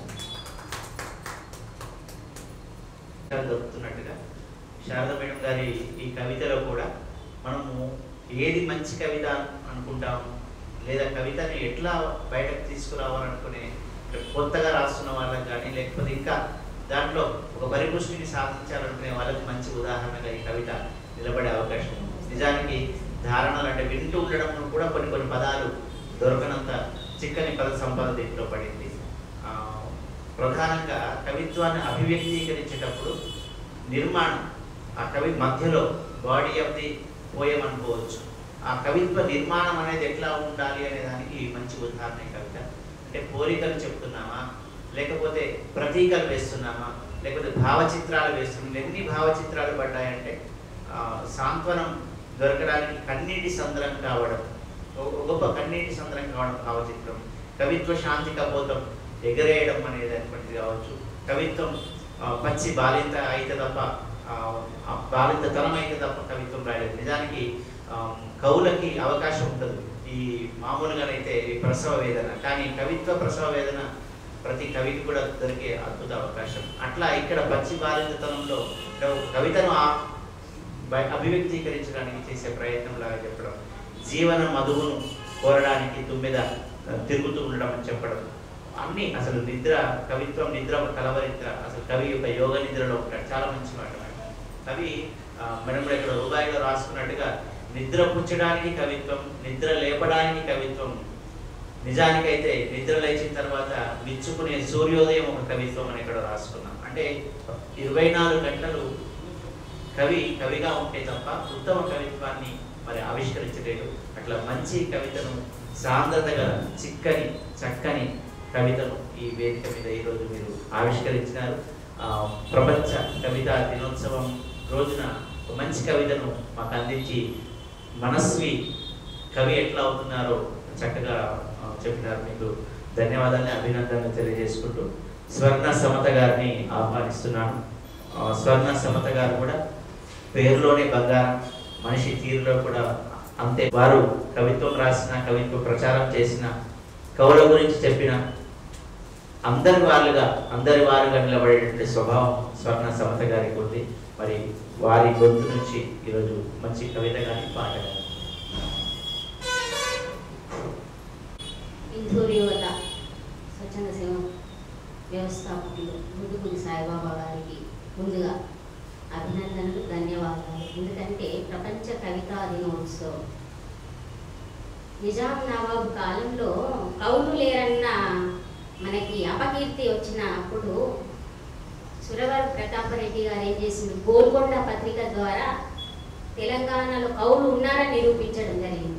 దొరుకుతున్నట్టుగా శారద మేడం గారి ఈ కవితలో కూడా మనము ఏది మంచి కవిత అనుకుంటాము లేదా కవితని ఎట్లా బయటకు తీసుకురావాలనుకునే కొత్తగా రాస్తున్న వాళ్ళకి కానీ లేకపోతే ఇంకా దాంట్లో ఒక పరిపుష్టిని సాధించాలనుకునే వాళ్ళకి మంచి ఉదాహరణగా ఈ కవిత నిలబడే అవకాశం ఉంది నిజానికి ధారణలు అంటే వింటూ ఉండడం కూడా కొన్ని కొన్ని పదాలు దొరకనంత చిక్కని పద సంపద దీంట్లో పడింది ఆ, ప్రధానంగా కవిత్వాన్ని అభివ్యక్తీకరించేటప్పుడు నిర్మాణం ఆ కవి మధ్యలో బాడీ ఆఫ్ ది పోయం అనుకోవచ్చు ఆ కవిత్వ నిర్మాణం అనేది ఎట్లా ఉండాలి అనే దానికి మంచి ఉదాహరణ ఈ కవిత అంటే పోలికలు చెప్తున్నామా లేకపోతే ప్రతీకలు వేస్తున్నామా లేకపోతే భావచిత్రాలు వేస్తున్నాం ఎన్ని భావచిత్రాలు పడ్డాయంటే ఆ, సాంత్వనం దొరకడానికి కన్నీటి సంద్రం కావడం ఒక గొప్ప కన్నీటి సంద్రం కావడం భావచిత్రం కవిత్వ శాంతి కపోతం ఎగరేయడం అనేది అనేటువంటిది కావచ్చు కవిత్వం ఆ, పచ్చి బాలింత అయితే తప్ప ఆ, ఆ బాలింతతనం అయితే తప్ప కవిత్వం రాయలేదు నిజానికి ఆ, కవులకి అవకాశం ఉంటుంది ఈ మామూలుగానైతే ఈ ప్రసవ వేదన కానీ కవిత్వ ప్రసవ వేదన ప్రతి కవికి కూడా దొరికే అద్భుత అవకాశం అట్లా ఇక్కడ పచ్చి బాలింతతనంలో కవ్- కవితను ఆ- బయ- అభివ్యక్తీకరించడానికి చేసే ప్రయత్నం లాగా చెప్పడం జీవన మధువును కోరడానికి తుమ్మెద ఆ, తిరుగుతూ ఉండడం అని చెప్పడం అన్ని అసలు నిద్ర కవిత్వం నిద్ర ఒక కలవరిద్ర అసలు కవి యొక్క యోగ నిద్రలో ఉంటాడు చాలా మంచి మాట మేడం. కవి ఆ, మనం కూడా ఇక్కడ రూబాయిలో రాసుకున్నట్టుగా నిద్ర పుచ్చడానికి కవిత్వం నిద్ర లేపడానికి కవిత్వం నిజానికైతే నిద్ర లేచిన తర్వాత విచ్చుకునే సూర్యోదయం ఒక కవిత్వం అని ఇక్కడ రాసుకున్నాం అంటే ఇరవై నాలుగు గంటలు కవి కవిగా ఉంటే తప్ప ఉత్తమ కవిత్వాన్ని మరి ఆవిష్కరించలేడు అట్లా మంచి కవితను సాంద్రత గల చిక్కని చక్కని కవితను ఈ వేదిక మీద ఈరోజు మీరు ఆవిష్కరించినారు ఆ, ప్రపంచ కవితా దినోత్సవం రోజున ఒక మంచి కవితను మాకు అందించి మనస్వి కవి ఎట్లా అవుతున్నారో చక్కగా ఆ, చెప్పినారు మీకు ధన్యవాదాన్ని అభినందనలు తెలియజేసుకుంటూ స్వర్ణ సమత గారిని ఆహ్వానిస్తున్నాను ఆ, స్వర్ణ సమత గారు కూడా పేరులోనే బంగారం మనిషి తీరులో కూడా అంతే వారు కవిత్వం రాసిన కవిత్వ ప్రచారం చేసిన కవుల గురించి చెప్పిన అందరి వారుగా అందరి వారుగా నిలబడేటువంటి స్వభావం స్వర్ణ సమత గారికి ఉంది మరి వారి గొంతు నుంచి ఈరోజు మంచి కవిత కానీ పాట కానీ ఇందూరు యువత స్వచ్ఛంద సేవ వ్యవస్థాపకులు ముందుకుని సాయిబాబా గారికి ముందుగా అభినందనలు ధన్యవాదాలు ఎందుకంటే ప్రపంచ కవితా దినోత్సవం నిజాం నవాబు కాలంలో కవులు లేరన్న మనకి అపకీర్తి వచ్చినప్పుడు సురవర్ ప్రతాపరెడ్డి గారు ఏం చేసింది గోల్కొండ పత్రిక ద్వారా తెలంగాణలో కవులు ఉన్నారని నిరూపించడం జరిగింది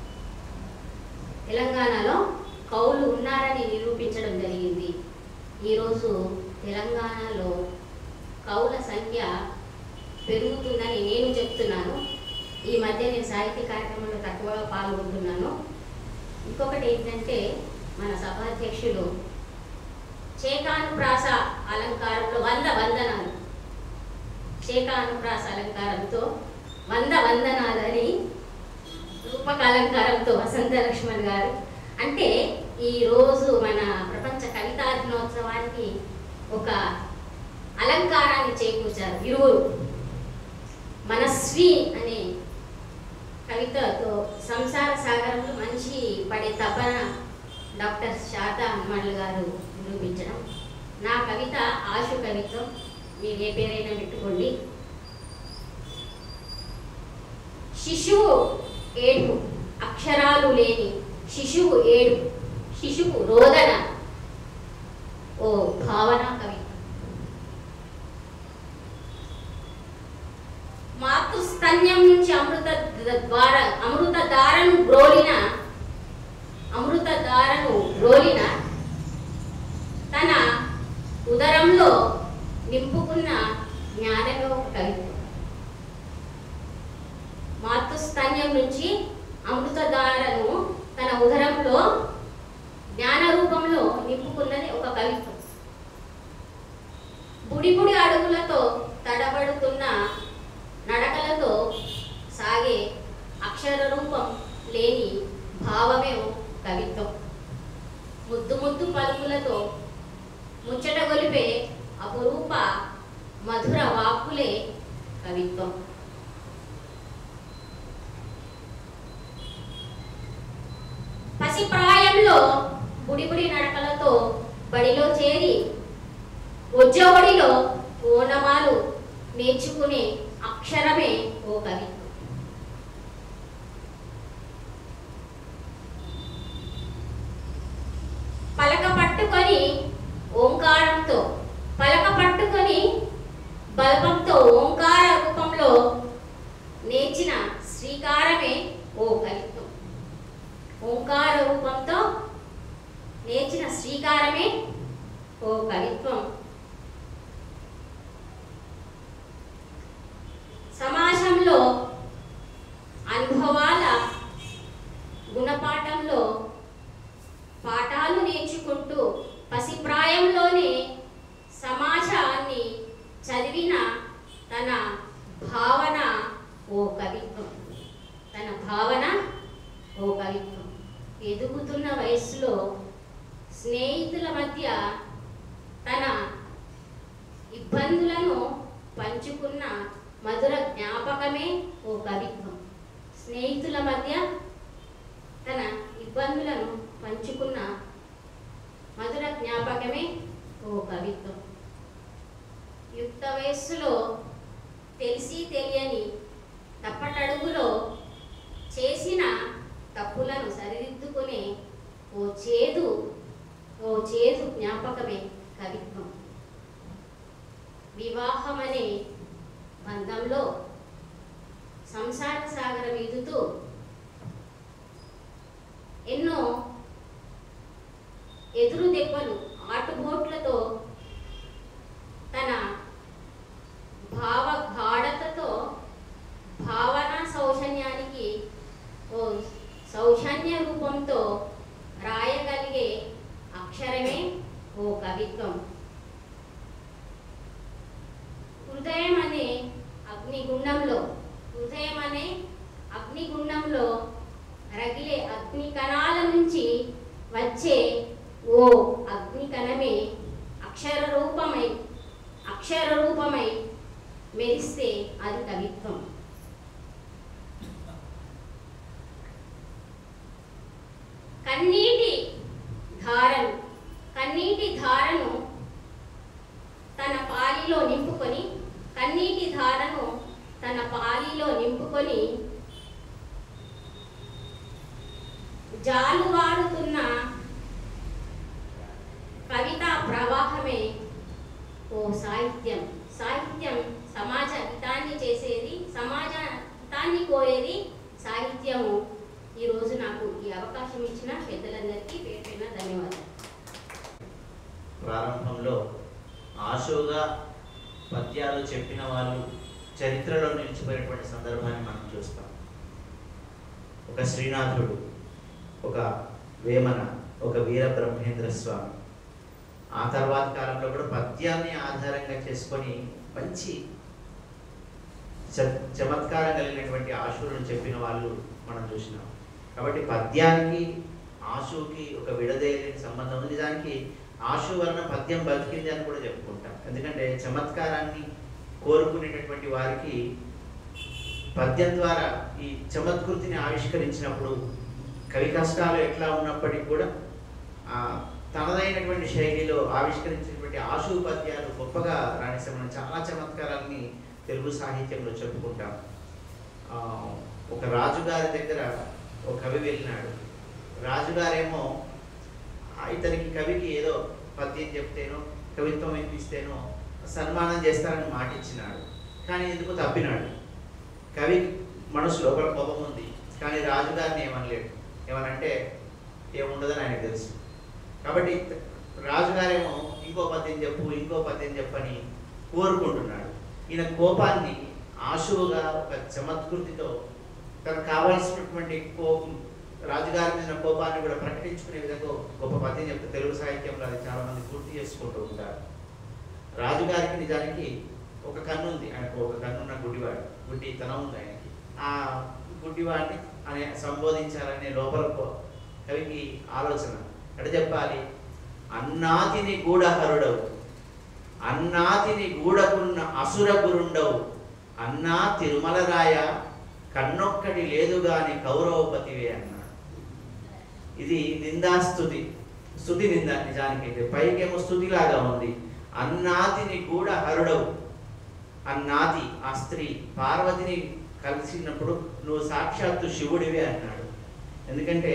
తెలంగాణలో కవులు ఉన్నారని నిరూపించడం జరిగింది ఈరోజు తెలంగాణలో కవుల సంఖ్య పెరుగుతుందని నేను చెప్తున్నాను ఈ మధ్య నేను సాహిత్య కార్యక్రమంలో తక్కువగా పాల్గొంటున్నాను ఇంకొకటి ఏంటంటే మన సభాధ్యక్షులు చేకానుప్రాస అలంకారంలో వంద వందనాలు చేకానుప్రాస అలంకారంతో వంద వందనాలని రూపక అలంకారంతో వసంత లక్ష్మణ్ గారు అంటే ఈ రోజు మన ప్రపంచ కవితా దినోత్సవానికి ఒక అలంకారాన్ని చేకూర్చారు ఇరువురు మనస్వి అనే కవితతో సంసార సాగరంలో మనిషి పడే తపన డాక్టర్ శారదా హనుమాన్లు గారు నిరూపించడం నా కవిత ఆశు కవిత్వం మీరు ఏ పేరైనా పెట్టుకోండి శిశువు ఏడు అక్షరాలు లేని శిశువు ఏడు శిశువు రోదన ఓ భావన కవి మాతృస్తన్యం నుంచి అమృత ద- ద్వార అమృత దారను బ్రోలిన అమృత దారను బ్రోలిన తన ఉదరంలో నింపుకున్న జ్ఞానమే ఒక కవిత్వం మాతృస్తన్యం నుంచి అమృతధారను తన ఉదరంలో జ్ఞాన రూపంలో నింపుకున్నది ఒక కవిత్వం బుడి బుడి అడుగులతో తడబడుతున్న నడకలతో సాగే అక్షర రూపం లేని భావమే ఒక కవిత్వం ముద్దు ముద్దు పలుకులతో ముచ్చట గొలిపే అపురూప మధుర వాక్కులే కవిత్వం పసి ప్రాయంలో బుడిబుడి నడకలతో బడిలో చేరి ఉజ్జవడిలో ఓనమాలు నేర్చుకునే అక్షరమే ఓ కవిత్వం పలక పట్టుకొని ఓంకారంతో పలక పట్టుకొని బల్బంతో ఓంకార రూపంలో నేర్చిన శ్రీకారమే ఓ కవిత్వం ఓంకార రూపంతో నేర్చిన శ్రీకారమే ఓ కవిత్వం సమాజంలో అనుభవాల గుణపాఠంలో పాఠాలు నేర్చుకుంటూ పసిప్రాయంలోనే సమాజాన్ని చదివిన తన ఎదుగుతున్న వయస్సులో స్నేహితుల మధ్య తన ఇబ్బందులను పంచుకున్న మధుర జ్ఞాపకమే ఓ కవిత్వం స్నేహితుల మధ్య తన ఇబ్బందులను పంచుకున్న మధుర జ్ఞాపకమే ఓ కవిత్వం యుక్త వయస్సులో తెలిసి తెలియని తప్పటడుగులో చేసిన తప్పులను సరిదిద్దుకునే ఓ చేదు ఓ చేదు జ్ఞాపకమే కవిత్వం వివాహం అనే బంధంలో సంసార సాగర వీధుతూ ఎన్నో ఎదురు దెబ్బలు ఆటుబోట్లతో తన భావ గాఢతతో భావన సౌజన్యానికి ఓ సౌజన్య రూపంతో రాయగలిగే అక్షరమే ఓ కవిత్వం హృదయం అనే అగ్నిగుండంలో హృదయం అనే అగ్నిగుండంలో రగిలే అగ్ని కణాల నుంచి వచ్చే ఓ అగ్ని కణమే అక్షర రూపమై అక్షర రూపమై మెరిస్తే అది కవిత్వం కన్నీటి ధారను కన్నీటి ధారను తన పాలిలో నింపుకొని కన్నీటి ధారను తన పాలిలో నింపుకొని జాలువారుతున్న కవితా ప్రవాహమే ఓ సాహిత్యం సాహిత్యం సమాజ హితాన్ని చేసేది సమాజ హితాన్ని కోరేది సాహిత్యము ఈరోజు నాకు ఈ అవకాశం ఇచ్చిన పెద్దలందరికీ పేరు పేరున ధన్యవాదాలు ప్రారంభంలో ఆశువుగా పద్యాలు చెప్పిన వాళ్ళు చరిత్రలో నిలిచిపోయినటువంటి సందర్భాన్ని మనం చూస్తాం ఒక శ్రీనాథుడు ఒక వేమన ఒక వీర బ్రహ్మేంద్ర స్వామి ఆ తర్వాత కాలంలో కూడా పద్యాన్ని ఆధారంగా చేసుకొని మంచి చ- చమత్కారం కలిగినటువంటి ఆశువులను చెప్పిన వాళ్ళు మనం చూసినాం కాబట్టి పద్యానికి ఆశువుకి ఒక విడదీయలేని సంబంధం ఉంది దానికి ఆశు వలన పద్యం బతికింది అని కూడా చెప్పుకుంటాం ఎందుకంటే చమత్కారాన్ని కోరుకునేటటువంటి వారికి పద్యం ద్వారా ఈ చమత్కృతిని ఆవిష్కరించినప్పుడు కవి కష్టాలు ఎట్లా ఉన్నప్పటికీ కూడా ఆ తనదైనటువంటి శైలిలో ఆవిష్కరించినటువంటి ఆశు పద్యాలు గొప్పగా రాణిస్తామని చాలా చమత్కారాన్ని తెలుగు సాహిత్యంలో చెప్పుకుంటాం ఆ, ఒక రాజుగారి దగ్గర ఒక కవి వెళ్ళినాడు రాజుగారేమో ఆ ఇతనికి కవికి ఏదో పద్యం చెప్తేనో కవిత్వం వినిపిస్తేనో సన్మానం చేస్తారని మాట ఇచ్చినాడు కానీ ఎందుకు తప్పినాడు కవి మనసు లోపల కోపం ఉంది కానీ రాజుగారిని ఏమనలేడు ఏమనంటే ఏముండదని ఆయనకు తెలుసు కాబట్టి రాజుగారేమో ఇంకో పద్యం చెప్పు ఇంకో పద్యం చెప్పని కోరుకుంటున్నాడు ఈయన కోపాన్ని ఆశువుగా ఒక చమత్కృతితో తనకు కావలసినటువంటి కోపం రాజుగారి మీద ఉన్న కోపాన్ని కూడా ప్రకటించుకునే విధంగా గొప్ప పద్యం చెప్తే తెలుగు సాహిత్యంలో అది చాలా మంది గుర్తు చేసుకుంటూ ఉంటారు రాజుగారికి నిజానికి ఒక కన్ను ఉంది ఆయనకు ఒక కన్నున్న గుడ్డివాడు గుడ్డి తనం ఉంది ఆయనకి ఆ గుడ్డివాడిని అనే సంబోధించాలనే లోపల కో- కవికి ఆలోచన ఎట చెప్పాలి అన్నాతిని గూఢహరుడవు అన్నాతిని గూడకున్న అసుర గురుండవు అన్నా తిరుమల రాయ కన్నొక్కటి లేదు గాని కౌరవపతివే అన్నాడు ఇది నిందాస్తుతి స్థుతి నింద నిజానికైతే పైకేమో స్థుతిలాగా ఉంది అన్నాతిని కూడా హరుడవు అన్నాతి ఆ స్త్రీ పార్వతిని కలిసినప్పుడు నువ్వు సాక్షాత్తు శివుడివే అన్నాడు ఎందుకంటే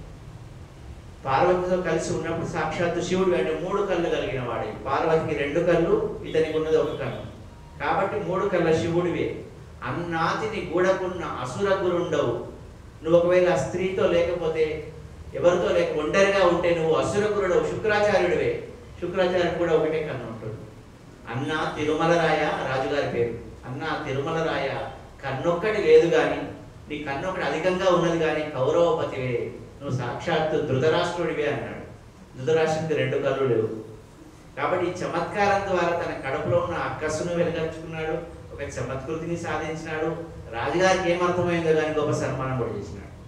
పార్వతితో కలిసి ఉన్నప్పుడు సాక్షాత్తు శివుడు అంటే మూడు కళ్ళు కలిగిన వాడే పార్వతికి రెండు కళ్ళు ఇతనికి ఉన్నది ఒక కన్ను కాబట్టి మూడు కళ్ళ శివుడివే అన్నాతిని గూడకున్న అసుర గురుండవు నువ్వు ఒకవేళ ఆ స్త్రీతో లేకపోతే ఎవరితో లేక ఒంటరిగా ఉంటే నువ్వు అసుర గురుడవు శుక్రాచార్యుడివే శుక్రాచార్యుడు కూడా ఒకటే కన్ను ఉంటుంది అన్న తిరుమల రాయ రాజుగారి పేరు అన్న తిరుమల రాయ కన్నొక్కటి లేదు గాని నీ కన్నొక్కటి అధికంగా ఉన్నది కానీ కౌరవపతివే నువ్వు సాక్షాత్తు ధృతరాష్ట్రుడివే అన్నాడు ధృతరాష్ట్రుడికి రెండు కళ్ళు లేవు కాబట్టి ఈ చమత్కారం ద్వారా తన కడుపులో ఉన్న అక్కస్సును వెలుగర్చుకున్నాడు ఒక చమత్కృతిని సాధించినాడు రాజుగారికి ఏమర్థమైందో కానీ గొప్ప సన్మానం కూడా చేసినాడు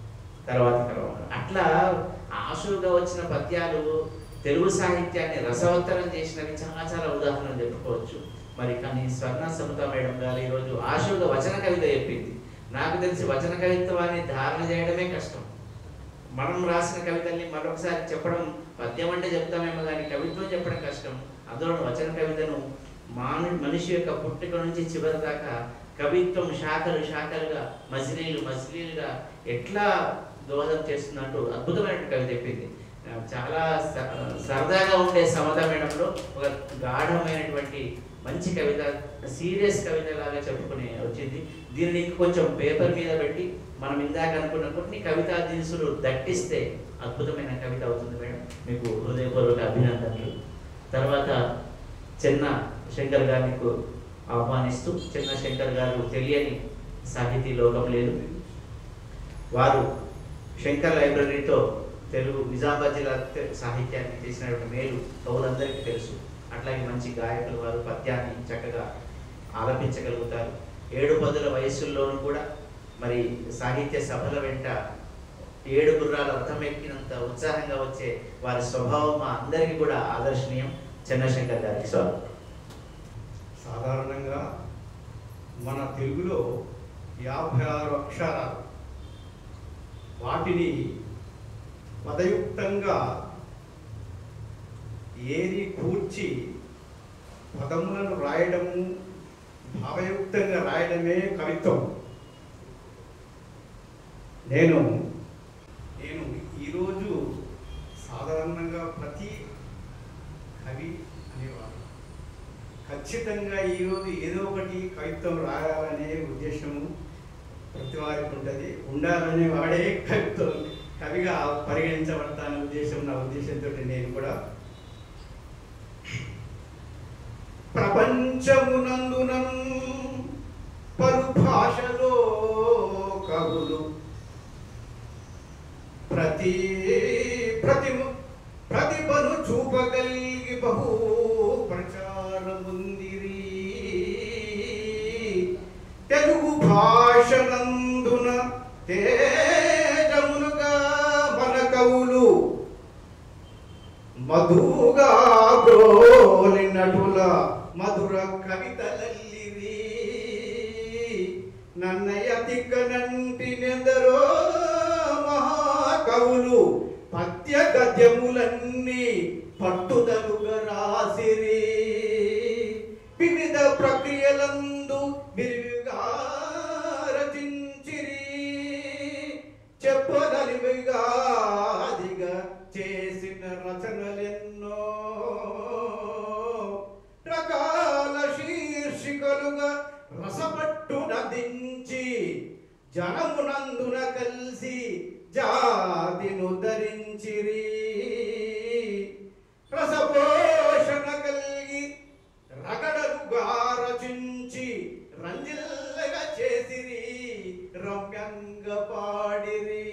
తర్వాత కలవడం అట్లా ఆశువుగా వచ్చిన పద్యాలు తెలుగు సాహిత్యాన్ని రసవత్తరం చేసినవి చాలా చాలా ఉదాహరణలు చెప్పుకోవచ్చు మరి కానీ స్వర్ణ సమత మేడం గారు ఈరోజు ఆశువుగా వచన కవిత చెప్పింది నాకు తెలిసి వచన కవిత్వాన్ని ధారణ చేయడమే కష్టం మనం రాసిన కవితల్ని మరొకసారి చెప్పడం పద్యం అంటే చెప్తామేమో కానీ కవిత్వం చెప్పడం కష్టం అందులో వచన కవితను మాను మనిషి యొక్క పుట్టుక నుంచి చివరి దాకా కవిత్వం శాఖలు శాఖలుగా మజిలీలు మజిలీలుగా ఎట్లా దోహదం చేస్తున్నట్టు అద్భుతమైన కవిత చెప్పింది ఆ, చాలా స- సరదాగా ఉండే సమత మేడంలో ఒక గాఢమైనటువంటి మంచి కవిత సీరియస్ కవిత లాగా చెప్పుకుని వచ్చింది దీనిని ఇంక కొంచెం పేపర్ మీద పెట్టి మనం ఇందాక అనుకున్న కొన్ని కవితా దినుసులు దట్టిస్తే అద్భుతమైన కవిత అవుతుంది మేడం మీకు హృదయపూర్వక అభినందనలు తర్వాత చెన్న శంకర్ గారిని కు- ఆహ్వానిస్తూ చెన్న శంకర్ గారు తెలియని సాహితీ లోకం లేదు వారు శంకర్ లైబ్రరీతో తెలుగు నిజామాబాద్ జిల్లా తె- సాహిత్యాన్ని చేసినటువంటి మేలు కవులందరికీ తెలుసు అట్లాగే మంచి గాయకులు వారు పద్యాన్ని చక్కగా ఆలపించగలుగుతారు ఏడు పదుల వయస్సుల్లోనూ కూడా మరి సాహిత్య సభల వెంట ఏడు గుర్రాల రథం ఎక్కినంత ఉత్సాహంగా వచ్చే వారి స్వభావం మా అందరికీ కూడా ఆదర్శనీయం చంద్రశంకర్ గారికి స్వాగతం సాధారణంగా మన తెలుగులో యాభై ఆరు అక్షరాలు వాటిని పదయుక్తంగా ఏరి కూర్చి పదములను రాయడము భావయుక్తంగా రాయడమే కవిత్వం నేను నేను ఈరోజు సాధారణంగా ప్రతి కవి అనేవాడు ఖచ్చితంగా ఈరోజు ఏదో ఒకటి కవిత్వం రాయాలనే ఉద్దేశము ప్రతి వారికి ఉంటుంది ఉండాలనే వాడే కవిత్వం కవిగా పరిగణించబడతానే ఉద్దేశం నా ఉద్దేశంతో నేను కూడా ప్రపంచమునందున పలు భాషలో కవులు ప్రతి ప్రతిమ ప్రతిభను చూపగలిగి బహు ప్రచారముందిరి తెలుగు భాషనందున తేజములుగా మన కవులు మధుగా బ్రోలినటుల మధుర కవితలల్లిరి నన్నయ్య తిక్కనంటినెందరో మహాకవులు పద్య గద్యములన్నీ పట్టుదలుగా రాసిరి వివిధ ప్రక్రియలందు విరివిగా రచించిరి చెప్పగలివిగా అదిగా చేసిన రచనలెన్నో రకాల శీర్షికలుగా రసపట్టు నదించి జనమునందున కలిసి జాతిను ధరించిరి రసపోషణ కలిగి రగడలుగా రచించి రంజిల్లగా చేసిరి రమ్యంగా పాడిరి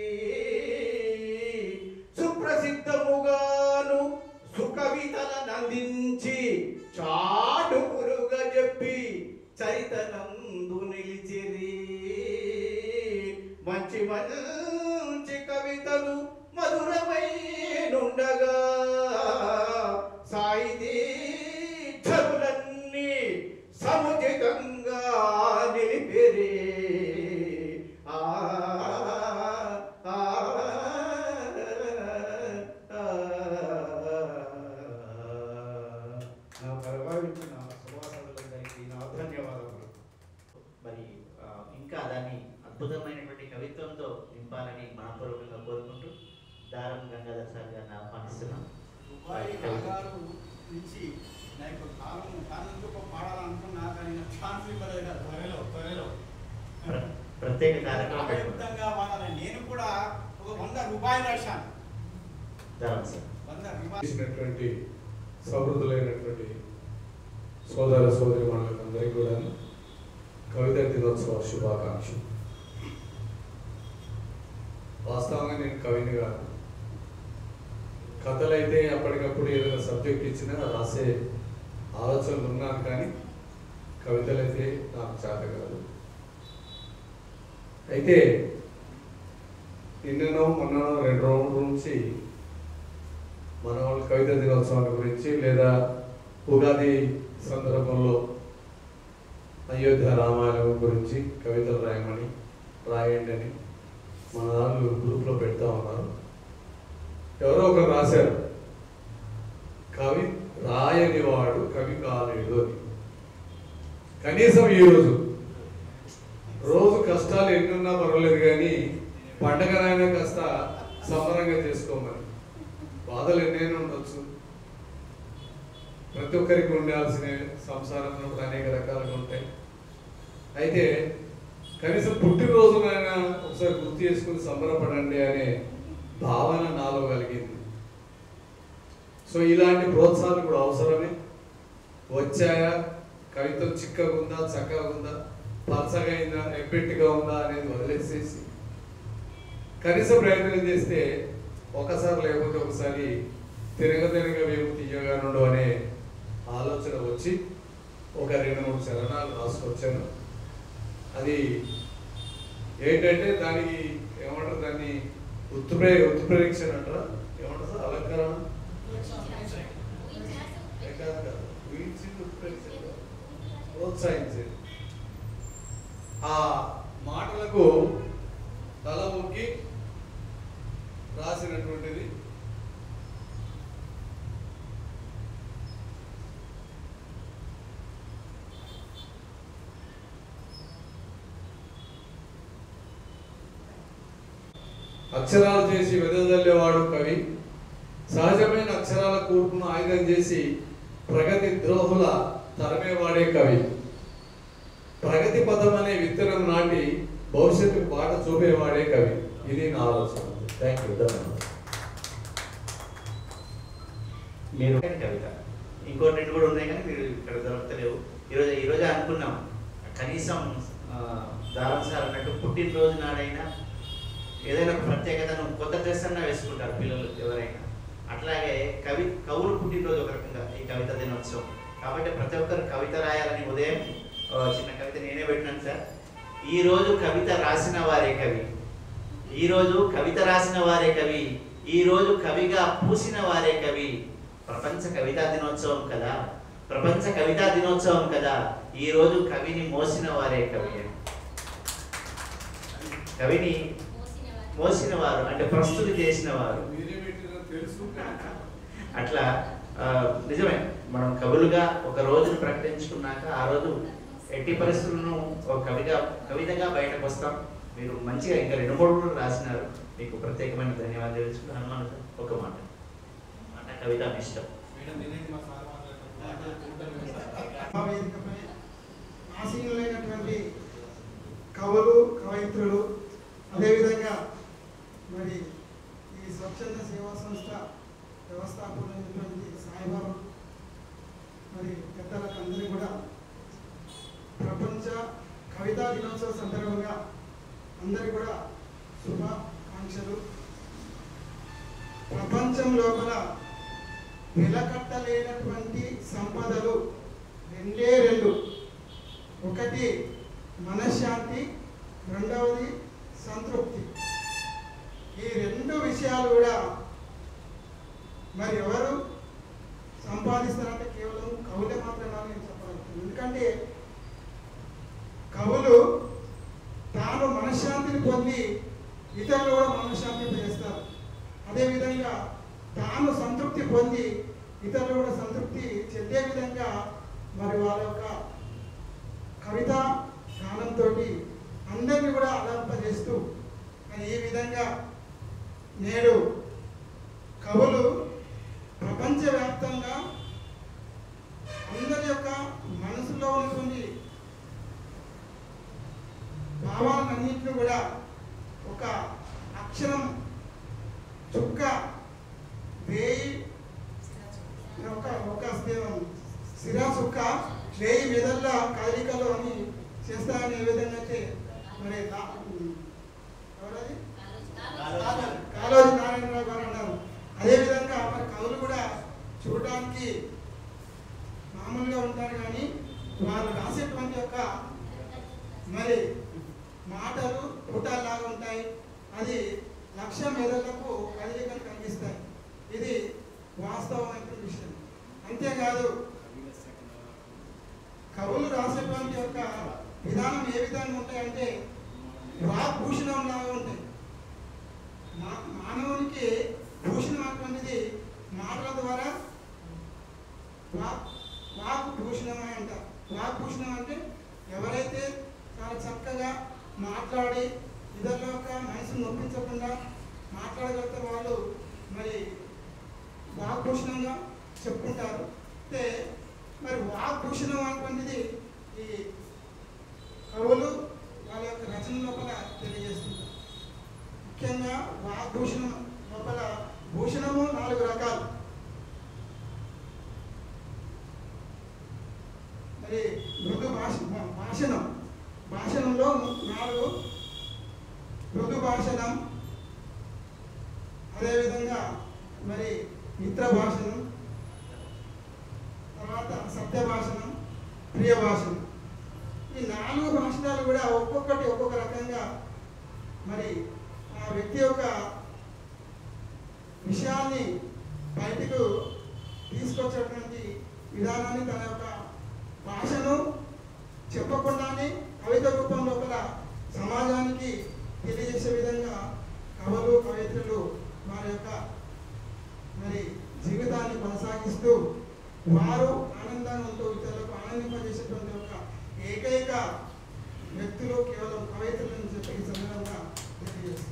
సుప్రసిద్ధముగాను సుకవితలను అందించి చాటుకురుగా చెప్పి చరితనందు నిలిచిరి మంచి మంచి కవితలు మధురమై నుండగా సాయితీ చరులన్నీ సముచితంగా నిలిపిరి ఆ ఆ, ఆ, నా ప్రభావించిన సువాసనులందరికీ నా ధన్యవాదములు మరి ఆ, ఇంకా దాన్ని అద్భుతమైనటువంటి కవిత్వంతో నింపాలని మనపూర్వకంగా కోరుకుంటూ దారం గంగాధర్ సార్ గారిని ఆహ్వానిస్తున్నాం దుబాయ్ రాగాలు నుంచి నాకు కాలం కాలంతో పాడాలనుకున్నా కానీ నాకు ఛాన్స్ ఇవ్వలేదు కదా త్వరలో త్వరలో ప్ర- ప్రత్యేక కార్యక్రమం పెట్టుకుంటాం. అభయుక్తంగా వాడాలని నేను కూడా ఒక వంద రూపాయలు రాశాను దారం సార్ వంద రూపాయలు చేసినటువంటి సౌహృదులైనటువంటి సోదర సోదరి అందరికీ కూడా కవిత దినోత్సవ శుభాకాంక్షలు వాస్తవంగా నేను కవిని కాదు కథలైతే అప్పటికప్పుడు ఏదైనా సబ్జెక్ట్ ఇచ్చినా రాసే ఆలోచనలు ఉన్నాను కానీ కవితలైతే నాకు చేత కాదు అయితే నిన్ననో మొన్ననో రెండు రోజుల నుంచి మన వాళ్ళ కవిత దినోత్సవాల గురించి లేదా ఉగాది సందర్భంలో అయోధ్య రామాయణం గురించి కవితలు రాయమని రాయండి అని మన దాంట్లో గ్రూప్లో పెడతా ఉన్నారు ఎవరో ఒకరు రాశారు కవి రాయని వాడు కవి కాలేడు అని కనీసం ఈ రోజు రోజు కష్టాలు ఎన్నున్నా పర్వాలేదు కానీ పండగనైనా కాస్త సంబరంగా చేసుకోమని బాధలు ఎన్నైనా ఉండొచ్చు ప్రతి ఒక్కరికి ఉండాల్సిన సంసారంలో కూడా అనేక రకాలుగా ఉంటాయి అయితే కనీసం పుట్టినరోజునైనా ఒకసారి గుర్తు చేసుకుని సంబరపడండి అనే భావన నాలో కలిగింది సో ఇలాంటి ప్రోత్సాహాలు కూడా అవసరమే వచ్చాయా కవిత చిక్కగా ఉందా చక్కగా ఉందా పలసగా అయిందా ఎబ్బెట్టుగా ఉందా అనేది వదిలేసేసి కనీసం ప్రయత్నం చేస్తే ఒకసారి లేకపోతే ఒకసారి తిరగ తిరగ వేపు తీయగా నుండు అనే ఆలోచన వచ్చి ఒక రెండు మూడు చరణాలు రాసుకొచ్చాను అది ఏంటంటే దానికి ఏమంటారు దాన్ని ఉత్ప్రే ఉత్ప్రేక్షణ అంటారా ఏమంటారు సార్ అలంకరణ ఏ కాదు కాదు. ఊహించింది ఉత్ప్రేక్షణ కాదు. ప్రోత్సహించేది ఆ మాటలకు తల ఒక్కి రాసినటువంటిది అక్షరాలు చేసి వెదజల్లేవాడు కవి సహజమైన అక్షరాల కూర్పును ఆయుధం చేసి ప్రగతి ద్రోహుల తరమేవాడే కవి ప్రగతి పదం అనే విత్తనం నాటి భవిష్యత్తు బాట చూపేవాడే కవి ఇది నా ఆలోచన థ్యాంక్ యూ ధన్యవాదాలు మీరు కవిత ఇంకో రెండు కూడా ఉన్నాయి కానీ మీరు ఇక్కడ దొరకలేవు ఈరోజు ఈరోజు అనుకున్నాం కనీసం ఆ, దారం సార్ అన్నట్టు పుట్టినరోజు నాడైనా ఏదైనా ఒక ప్రత్యేకతను కొత్త డ్రెస్ అన్నా వేసుకుంటారు పిల్లలు ఎవరైనా అట్లాగే కవి కవులు పుట్టినరోజు ఒక రకంగా ఈ కవిత దినోత్సవం కాబట్టి ప్రతి ఒక్కరు కవిత రాయాలని ఉదయం ఆ, చిన్న కవిత నేనే పెట్టినాను సార్ ఈ రోజు కవిత రాసిన వారే కవి ఈ రోజు కవిత రాసిన వారే కవి ఈ రోజు కవిగా పూసిన వారే కవి ప్రపంచ కవితా దినోత్సవం కదా ప్రపంచ కవితా దినోత్సవం కదా ఈ రోజు కవిని మోసిన వారే కవి అని కవిని మోసిన వారు అంటే ప్రస్తుతి చేసిన వారు మీరే పెట్టిన తెలుసు అట్లా ఆ, నిజమే మనం కవులుగా ఒక రోజును ప్రకటించుకున్నాక ఆ రోజు ఎట్టి పరిస్థితులను ఒక కవిగా కవితగా బయటకు వస్తాం మీరు మంచిగా ఇంకా రెండు మూడు కూడా రాసినారు మీకు ప్రత్యేకమైన ధన్యవాదాలు తెలుసుకుని హనుమాన్ సార్, ఒక మాట మాట కవిత మీ ఇష్టం ఆ వేదికపై ఆసీనులైనటువంటి కవులు కవయిత్రులు అదేవిధంగా మరి ఈ స్వచ్ఛంద సేవా సంస్థ వ్యవస్థాపకులైనటువంటి సాయిబాబు మరి పెద్దలకు అందరికీ కూడా ప్రపంచ కవితా దినోత్సవ సందర్భంగా అందరికీ కూడా శుభాకాంక్షలు ప్రపంచం లోపల వెలకట్టలేనటువంటి సంపదలు రెండే రెండు ఒకటి మనశ్శాంతి రెండవది సంతృప్తి ఈ రెండు విషయాలు కూడా మరి ఎవరు సంపాదిస్తారంటే కేవలం కవులే మాత్రమే అని నేను చెప్పగలుగుతాను ఎందుకంటే కవులు తాను మనశ్శాంతిని పొంది ఇతరులు కూడా మనశ్శాంతి చేస్తారు అదేవిధంగా తాను సంతృప్తి పొంది ఇతరులు కూడా సంతృప్తి చెందే విధంగా మరి వాళ్ళ యొక్క కవిత గానంతో అందరినీ కూడా అలంపజేస్తూ మరి ఈ విధంగా నేడు కవులు ప్రపంచవ్యాప్తంగా అందరి యొక్క మనసులో ఉన్నటువంటి భావాలన్నింటినీ కూడా ఒక అక్షరం చుక్క వేయి ఒక ఒక సిరా చుక్క వేయి మెదళ్ళ కదలికలు అని చేస్తారని ఏ విధంగా అయితే మరి లా- ఎవరది కాళోజీ నారాయణరావు గారు అన్నారు అదేవిధంగా మరి కవులు కూడా చూడడానికి మామూలుగా ఉంటారు కానీ వాళ్ళు రాసేటువంటి యొక్క మరి మాటలు పుటాల్లాగా ఉంటాయి అది భాష మేధలకు కదలికలు కలిగిస్తాయి ఇది వాస్తవమైన విషయం అంతేకాదు కవులు రాసేటువంటి యొక్క విధానం ఏ విధంగా ఉంటాయంటే వాగ్భూషణం లాగా ఉంటాయి మా- మానవునికి భూషణం అటువంటిది మాటల ద్వారా వాక్ వాక్ భూషణం అని అంటారు వాక్ భూషణం అంటే ఎవరైతే చాలా చక్కగా మాట్లాడి ఇతరుల యొక్క మనసును నొప్పించకుండా మాట్లాడగలుగుతారు వాళ్ళు మరి వాగ్భూషణంగా చెప్పుకుంటారు అయితే మరి వాగ్భూషణం అటువంటిది ఈ కవులు వాళ్ళ యొక్క రచన లోపల తెలియజేస్తుంటారు ముఖ్యంగా వాగ్భూషణం లోపల భూషణము నాలుగు రకాలు మరి మృదు భాష భాషణం భాషణంలో నాలుగు మృదు భాషణం అదేవిధంగా మరి మిత్ర భాషణం తర్వాత సత్య భాషణం ప్రియ భాషణం ఈ నాలుగు భాషణాలు కూడా ఒక్కొక్కటి ఒక్కొక్క రకంగా మరి ఆ వ్యక్తి యొక్క విషయాన్ని బయటకు తీసుకొచ్చేటువంటి విధానాన్ని తన యొక్క భాషను చెప్పకుండానే కవిత రూపం లోపల సమాజానికి తెలియజేసే విధంగా కవులు కవిత్రులు వారి యొక్క మరి జీవితాన్ని కొనసాగిస్తూ వారు ఆనందంగా ఉంటూ ఇతరులకు ఆనందింపజేసేటువంటి ఒక ఏకైక వ్యక్తులు కేవలం కవయిత్రులని చెప్పి ఈ సందర్భంగా తెలియజేస్తారు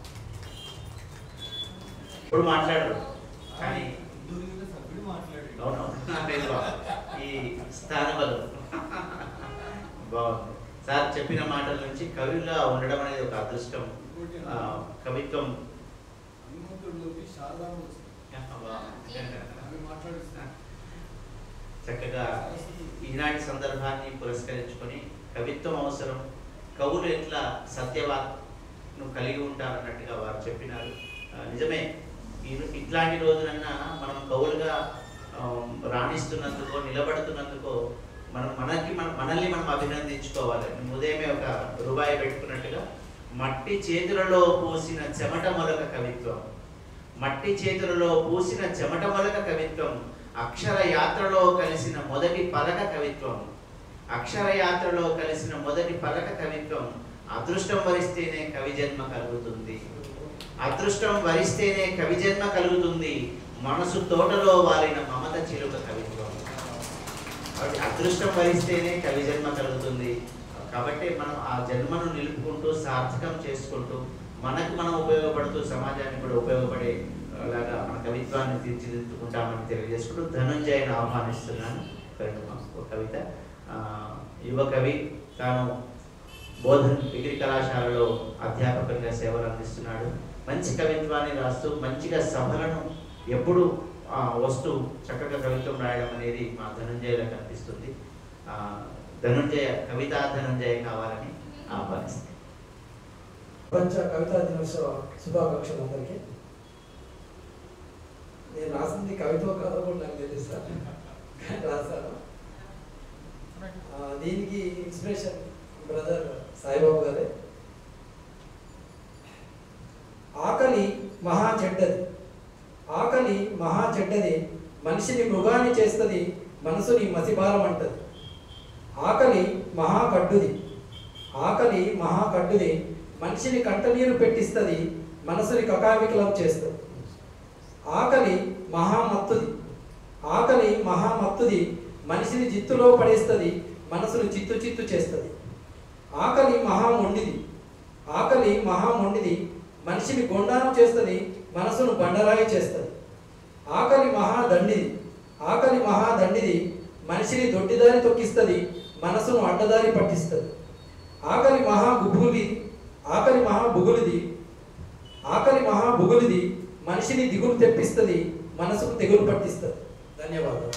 ఇప్పుడు మాట్లాడరు కానీ సభ్యుడు మాట్లాడాడు అవునవును లేదు బాబు. ఈ స్థానబలం బాగుంది సార్ చెప్పిన మాటల నుంచి కవిగా ఉండడం అనేది ఒక అదృష్టం ఆ, కవిత్వం హనుమంతుడిలోకి శారదా వచ్చింది ఆమె మాట్లాడిస్తాను చక్కగా ఈనాటి సందర్భాన్ని పురస్కరించుకొని కవిత్వం అవసరం కవులు ఎట్లా సత్యవాక్ను కలిగి ఉంటారన్నట్టుగా వారు చెప్పినారు ఆ, నిజమే ఈ- ఇట్లాంటి రోజునన్నా మనం కవులుగా ఆ, రాణిస్తున్నందుకో నిలబడుతున్నందుకో మనం మనకి మన మనల్ని మనం అభినందించుకోవాలి మేము ఉదయమే ఒక రూపాయి పెట్టుకున్నట్టుగా మట్టి చేతులలో పూసిన చెమట మొలక కవిత్వం మట్టి చేతులలో పూసిన చెమట మొలక కవిత్వం అక్షర యాత్రలో కలిసిన మొదటి పలక కవిత్వం అక్షర యాత్రలో కలిసిన మొదటి పలక కవిత్వం అదృష్టం వరిస్తేనే కవి జన్మ కలుగుతుంది అదృష్టం వరిస్తేనే కవి జన్మ కలుగుతుంది మనసు తోటలో వాలిన మమత చిలుక కవిత్వం కాబట్టి అదృష్టం వరిస్తేనే కవి జన్మ కలుగుతుంది కాబట్టి మనం ఆ జన్మను నిలుపుకుంటూ సార్థకం చేసుకుంటూ మనకు మనం ఉపయోగపడుతూ సమాజానికి కూడా ఉపయోగపడే లాగా మన కవిత్వాన్ని తీర్చిదిద్దుకుంటామని తెలియజేసుకుంటూ ధనుంజయని ఆహ్వానిస్తున్నాను ఒక కవిత ఆ, యువ కవి తాను బోధన్ డిగ్రీ కళాశాలలో అధ్యాపకంగా సేవలు అందిస్తున్నాడు మంచి కవిత్వాన్ని రాస్తూ మంచిగా సభలను ఎప్పుడు ఆ, వస్తూ చక్కగా కవిత్వం రాయడం అనేది మా ధనుంజయలో కనిపిస్తుంది ఆ, ధనుంజయ కవితా ధనుంజయ కావాలని ఆహ్వానిస్తాను ప్రపంచ కవితా దినోత్సవ శుభాకాంక్షలు అందరికీ నేను రాసింది కవిత్వ కాదో కూడా నాకు తెలుసు సార్ కానీ రాశాను ఆ, దీనికి ఇన్స్పిరేషన్ బ్రదర్ సాయిబాబు గారే ఆకలి మహా చెడ్డది ఆకలి మహా చెడ్డది మనిషిని మృగాన్ని చేస్తుంది మనసుని మసిభారం అంటది ఆకలి మహా కడ్డుది ఆకలి మహా కడ్డుది మనిషిని కంటనీరు పెట్టిస్తుంది మనసుని కకావికలం చేస్తుంది ఆకలి మహామత్తుది ఆకలి మహామత్తుది మనిషిని జిత్తులో పడేస్తుంది మనసును చిత్తు చిత్తు చేస్తుంది ఆకలి మహా మొండిది ఆకలి మహా మొండిది మనిషిని గొండానం చేస్తుంది మనసును బండరాయి చేస్తుంది ఆకలి మహా దండిది ఆకలి మహా దండిది మనిషిని దొడ్డిదారి తొక్కిస్తుంది మనసును అడ్డదారి పట్టిస్తుంది ఆకలి మహా గుబులి ఆకలి మహా బుగులిది ఆకలి మహా బుగులిది మనిషిని దిగులు తెప్పిస్తుంది మనసుకు తెగులు పట్టిస్తుంది ధన్యవాదాలు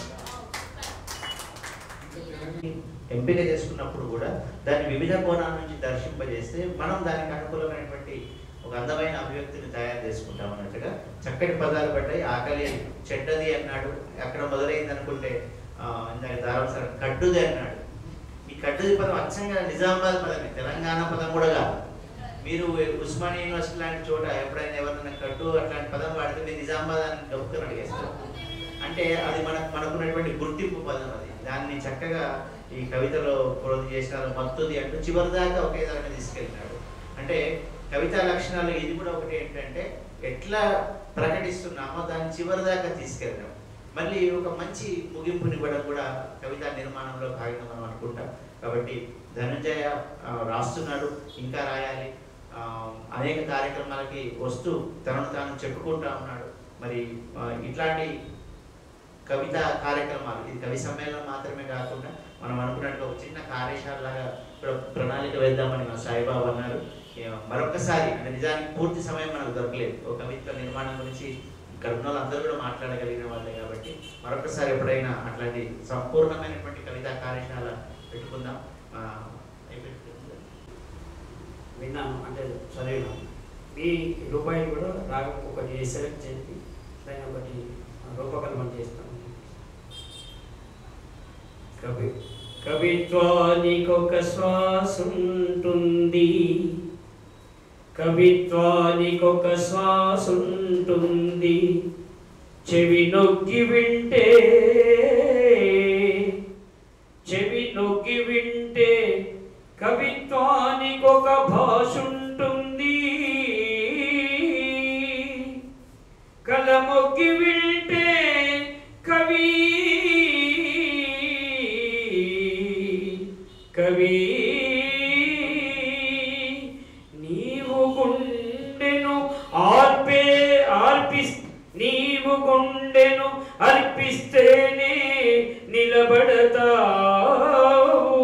ఎంపిక చేసుకున్నప్పుడు కూడా దాన్ని వివిధ కోణాల నుంచి దర్శింపజేస్తే మనం దానికి అనుకూలమైనటువంటి ఒక అందమైన అభివ్యక్తిని తయారు చేసుకుంటాం అన్నట్టుగా చక్కటి పదాలు పడ్డాయి ఆకలి చెడ్డది అన్నాడు అక్కడ మొదలైంది అనుకుంటే ఆ, ఇందాక దారం సార్ కడ్డుది అన్నాడు ఈ కడ్డుది పదం అచ్చంగా నిజామాబాద్ పదమే తెలంగాణ పదం కూడా కాదు మీరు ఉస్మానియా యూనివర్సిటీ లాంటి చోట ఎప్పుడైనా ఎవరైనా కట్టు అట్లాంటి పదం వాడితే మీరు నిజామాబాద్ అని గొప్పని అడిగేస్తారు అంటే అది మన మనకున్నటువంటి గుర్తింపు పదం అది దాన్ని చక్కగా ఈ కవితలో ప్రోధి చేసినారు మత్తుది అంటూ చివరి దాకా ఒకే దాన్ని తీసుకెళ్ళినాడు అంటే కవితా లక్షణాలు ఇది కూడా ఒకటి ఏంటంటే ఎట్లా ప్రకటిస్తున్నామో దాన్ని చివరి దాకా తీసుకెళ్ళడం మళ్ళీ ఒక మంచి ముగింపునివ్వడం కూడా కవితా నిర్మాణంలో భాగంగా మనం అనుకుంటాం కాబట్టి ధనంజయ ఆ, రాస్తున్నాడు ఇంకా రాయాలి ఆ, అనేక కార్యక్రమాలకి వస్తూ తనను తాను చెప్పుకుంటా ఉన్నాడు మరి ఆ, ఇట్లాంటి కవిత కార్యక్రమాలు ఇది కవి సమ్మేళనం మాత్రమే కాకుండా మనం అనుకున్నట్టుగా ఒక చిన్న కార్యశాల లాగా ప్ర- ప్రణాళిక వేద్దామని మన సాయిబాబు అన్నారు ఏ, మరొకసారి అంటే నిజానికి పూర్తి సమయం మనకు దొరకలేదు ఒక కవిత్వ నిర్మాణం గురించి ఇక్కడ ఉన్న వాళ్ళందరూ కూడా మాట్లాడగలిగిన వాళ్ళే కాబట్టి మరొకసారి ఎప్పుడైనా అట్లాంటి సంపూర్ణమైనటువంటి కవితా కార్యశాల పెట్టుకుందాం ఆ, అయిపోయింది. విన్నాను అంటే చదివినాను మీ రూపాయి కూడా రాగం ఒకటి సెలెక్ట్ చేసి దాన్ని ఒకటి రూపకల్పన చేస్తాను కవి కవిత్వానికొక శ్వాస ఉంటుంది కవిత్వానికొక శ్వాస ఉంటుంది చెవి నొక్కి వింటే చెవి నొక్కి వింటే కవిత్వానికొక భాష ఉంటుంది కలమొక్కి వింటే కవి కవి నీవు గుండెను ఆర్పే ఆర్పిస్ నీవు గుండెను అర్పిస్తేనే నిలబడతావు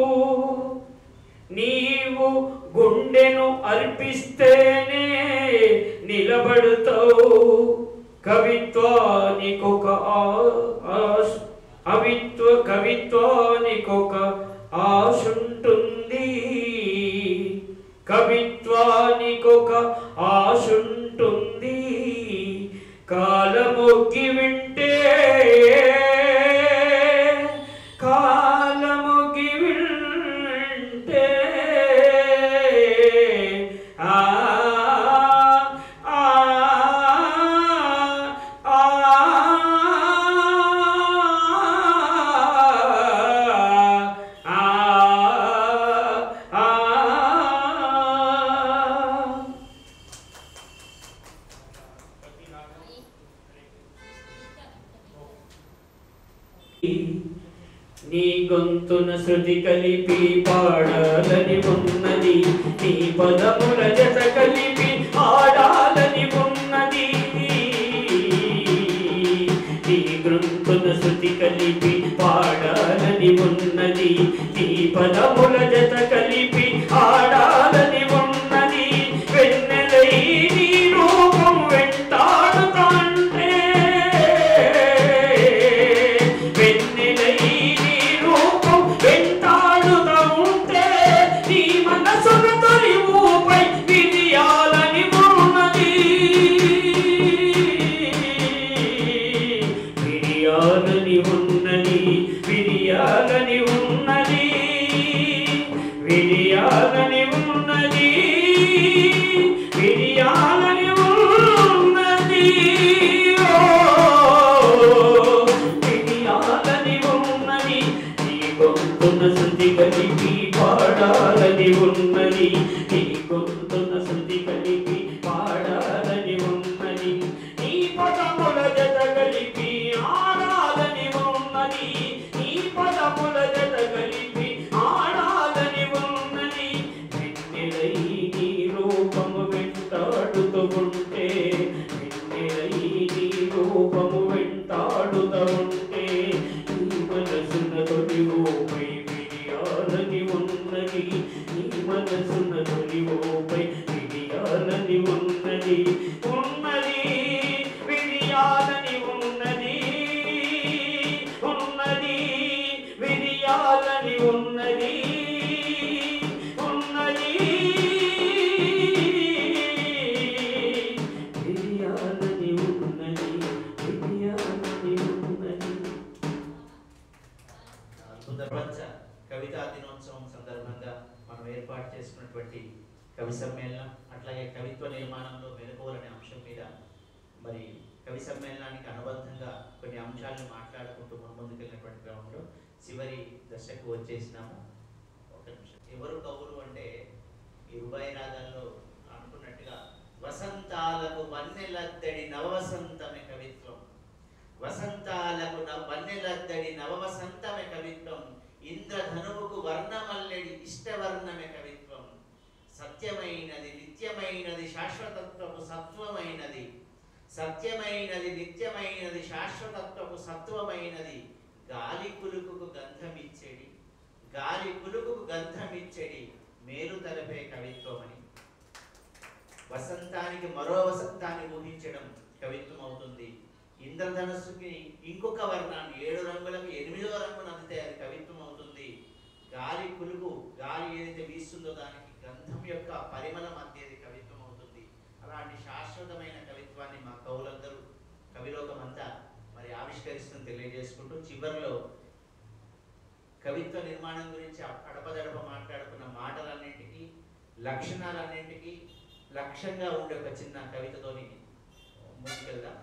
నీవు గుండెను అర్పిస్తేనే నిలబడతావు కవిత్వానికొక ఆ- ఆశ అవిత్వ కవిత్వానికొక ఆశ ఉంటుంది కవిత్వానికొక ఆశ ఉంటుంది కాలమొక్కి వింటే కాలమొక్కి వింటే ఆ ఆ ఆ నీ గొంతున శృతి కలిపి పాడాలని ఉన్నది నీ పదముల జత కలిపి ఆడాలని ఉన్నది నీ గొంతున శృతి కలిపి పాడాలని ఉన్నది నీ పదముల జత కలిపి ఆడాలని ఉన్నది వెన్నెలై నీ రూపం వెంటాడుతాంటే వెన్నెలై నీ రూపం వెంటాడుతా ఉంటే నీ మనసున తొలి ఊపై విరియాలని ఉన్నది విరియాలని ఉన్నది విరియాలని ఉన్నది విరియాలని ఉన్నది విరియాలని ఉన్నది ఓ విరియాలని ఉన్నది నీ గొంతున శృతి కలిపి పాడాలని ఉన్నది నీ గొంతున శృతి కలిపి పాడాలని ఉన్నది నీ పదముల జత కలిపి ఆడాలని ఉన్నది నీ పదముల జత కలిపి ఆడాలని ఉన్నది వెన్నెలై నీ రూపము వెంటాడుతూ ఉంటే వెన్నెలై నీ రూపము వెంటాడుతూ ఉంటే నీ మనసున తొలి ఓపై విరియాలని ఉన్నది నీ మనసున తొలి ఓపై విరియాలని ఉన్నది ఉన్నది విరియాలని ఉన్నది ఉన్నది విరియాలని ఉన్నది ఉన్నది విరియాలని ఉన్నది విరియాలని ఉన్నది అద్భుత ప్రపంచ కవితా దినోత్సవం సందర్భంగా మనం ఏర్పాటు చేసుకున్నటువంటి కవి సమ్మేళనం అట్లా అట్లాగే కవిత్వ నిర్మాణంలో మెలకువలనే అంశం మీద మరి కవి సమ్మేళనానికి అనుబంధంగా కొన్ని అంశాలను మాట్లాడుకుంటూ మన ముందుకెళ్ళినటువంటి క్రమంలో చివరి దశకు వచ్చేసినాము ఒక నిమిషం ఎవరు కవులు అంటే ఈ ఉభయ రాగాల్లో అనుకున్నట్టుగా వసంతాలకు వన్నెలద్దడి నవవసంతమే కవిత్వం వసంతాలకు న- వన్నెలద్దడి నవవసంతమే కవిత్వం ఇంద్రధనువుకు వర్ణమల్లెడి ఇష్టవర్ణమే కవిత్వం సత్యమైనది నిత్యమైనది శాశ్వతత్వపు సత్వమైనది సత్యమైనది నిత్యమైనది శాశ్వతత్వపు సత్వమైనది గాలి కులుకుకు గంధమిచ్చెడి గాలి కులుకుకు గంధమిచ్చెడి మేలు తలపే కవిత్వం అని వసంతానికి మరో వసంతాన్ని ఊహించడం కవిత్వం అవుతుంది ఇంద్రధనస్సుకి ఇంకొక వర్ణాన్ని ఏడు రంగులకు ఎనిమిదో రంగును అందితే అది కవిత్వం అవుతుంది గాలి కులుగు గాలి ఏదైతే వీస్తుందో దానికి గంధం యొక్క పరిమళం అందేది కవిత్వం అవుతుంది అలాంటి శాశ్వతమైన కవిత్వాన్ని మా కవులందరూ కవిలోకం అంతా మరి ఆవిష్కరిస్తుంది తెలియజేసుకుంటూ చివరిలో కవిత్వ నిర్మాణం గురించి అడపదడప మాట్లాడుకున్న మాటలన్నింటికి లక్షణాలన్నింటికి లక్ష్యంగా ఉండే ఒక చిన్న కవితతోని ముందుకెళ్దాం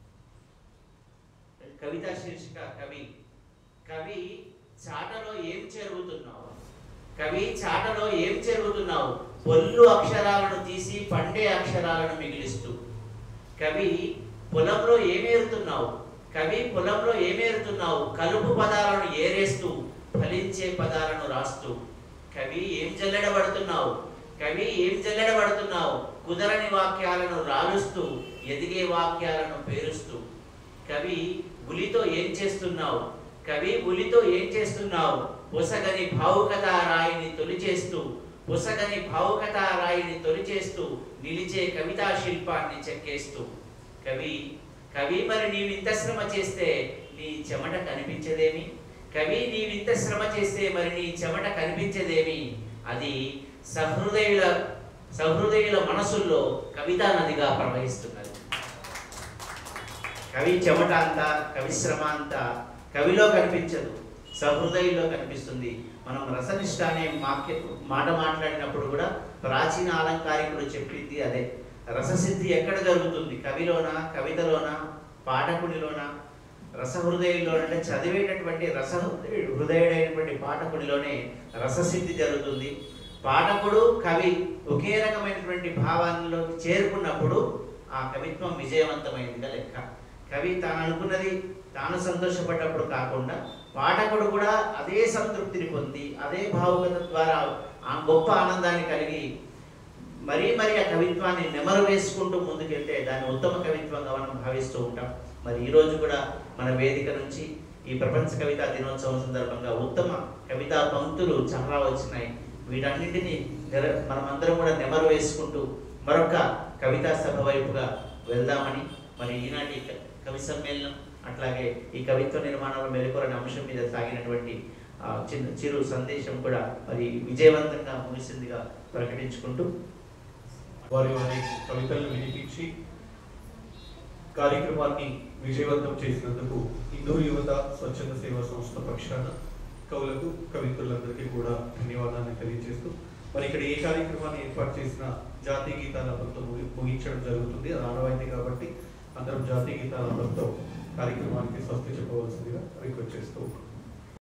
కవిత శీర్షిక కవి కవి చాటలో ఏం చెరుగుతున్నావు కవి చాటలో ఏం చెరుగుతున్నావు పొల్లు అక్షరాలను తీసి పండే అక్షరాలను మిగిలిస్తూ కవి పొలంలో ఏమేరుతున్నావు కవి పొలంలో ఏమేరుతున్నావు కలుపు పదాలను ఏరేస్తూ ఫలించే పదాలను రాస్తూ కవి ఏం జల్లెడబడుతున్నావు కవి ఏం జల్లెడబడుతున్నావు కుదరని వాక్యాలను రాలుస్తూ ఎదిగే వాక్యాలను పేరుస్తూ కవి ఉలితో ఏం చేస్తున్నావు కవి ఉలితో ఏం చేస్తున్నావు పొసగని భావుకథా రాయిని తొలిచేస్తూ పొసగని భావుకథా రాయిని తొలిచేస్తూ నిలిచే కవితా శిల్పాన్ని చెక్కేస్తూ కవి కవి మరి నీవింత శ్రమ చేస్తే నీ చెమట కనిపించదేమి కవి నీవింత శ్రమ చేస్తే మరి నీ చెమట కనిపించదేమి అది సహృదయుల సహృదయుల మనసుల్లో కవితా నదిగా ప్రవహిస్తున్నది కవి చెమట అంతా కవి శ్రమ అంతా కవిలో కనిపించదు సహృదయంలో కనిపిస్తుంది మనం రసనిష్ట అనే వాక్య మాట మాట్లాడినప్పుడు కూడా ప్రాచీన అలంకారికుడు చెప్పింది అదే రససిద్ధి ఎక్కడ జరుగుతుంది కవిలోన కవితలోన పాఠకుడిలోన రసహృదయంలోన అంటే చదివేటటువంటి రస హృదయుడైనటువంటి పాఠకుడిలోనే రససిద్ధి జరుగుతుంది పాఠకుడు కవి ఒకే రకమైనటువంటి భావాల్లో చేరుకున్నప్పుడు ఆ కవిత్వం విజయవంతమైందిగా లెక్క కవి తాను అనుకున్నది తాను సంతోషపడ్డప్పుడు కాకుండా పాఠకుడు కూడా అదే సంతృప్తిని పొంది అదే భావుకత ద్వారా ఆ గొప్ప ఆనందాన్ని కలిగి మరీ మరీ ఆ కవిత్వాన్ని నెమరు వేసుకుంటూ ముందుకెళ్తే దాన్ని ఉత్తమ కవిత్వంగా మనం భావిస్తూ ఉంటాం మరి ఈ రోజు కూడా మన వేదిక నుంచి ఈ ప్రపంచ కవితా దినోత్సవం సందర్భంగా ఉత్తమ కవితా పంక్తులు చాలా వచ్చినాయి వీటన్నింటినీ నెర- మనమందరం కూడా నెమరు వేసుకుంటూ మరొక కవితా సభ వైపుగా వెళ్దామని మరి ఈనాటి క- కవి సమ్మేళనం అట్లాగే ఈ కవిత్వ నిర్మాణంలో మెలుకొరని అంశం మీద సాగినటువంటి ఆ, చిన్న చిరు సందేశం కూడా మరి విజయవంతంగా ముగిసిందిగా ప్రకటించుకుంటూ వారి వారి కవితలను వినిపించి కార్యక్రమాన్ని విజయవంతం చేసినందుకు హిందూ యువత స్వచ్ఛంద సేవా సంస్థ పక్షాన కవులకు కవిత్రులందరికీ కూడా ధన్యవాదాన్ని తెలియజేస్తూ మరి ఇక్కడ ఏ కార్యక్రమాన్ని ఏర్పాటు చేసినా జాతీయ గీతాలతో ముగించడం జరుగుతుంది అది ఆనవాయితీ కాబట్టి అందరం జాతీయ గీతాలతో కార్యక్రమానికి స్వస్తి చెప్పవలసిందిగా రిక్వెస్ట్ చేస్తూ ఉన్నాం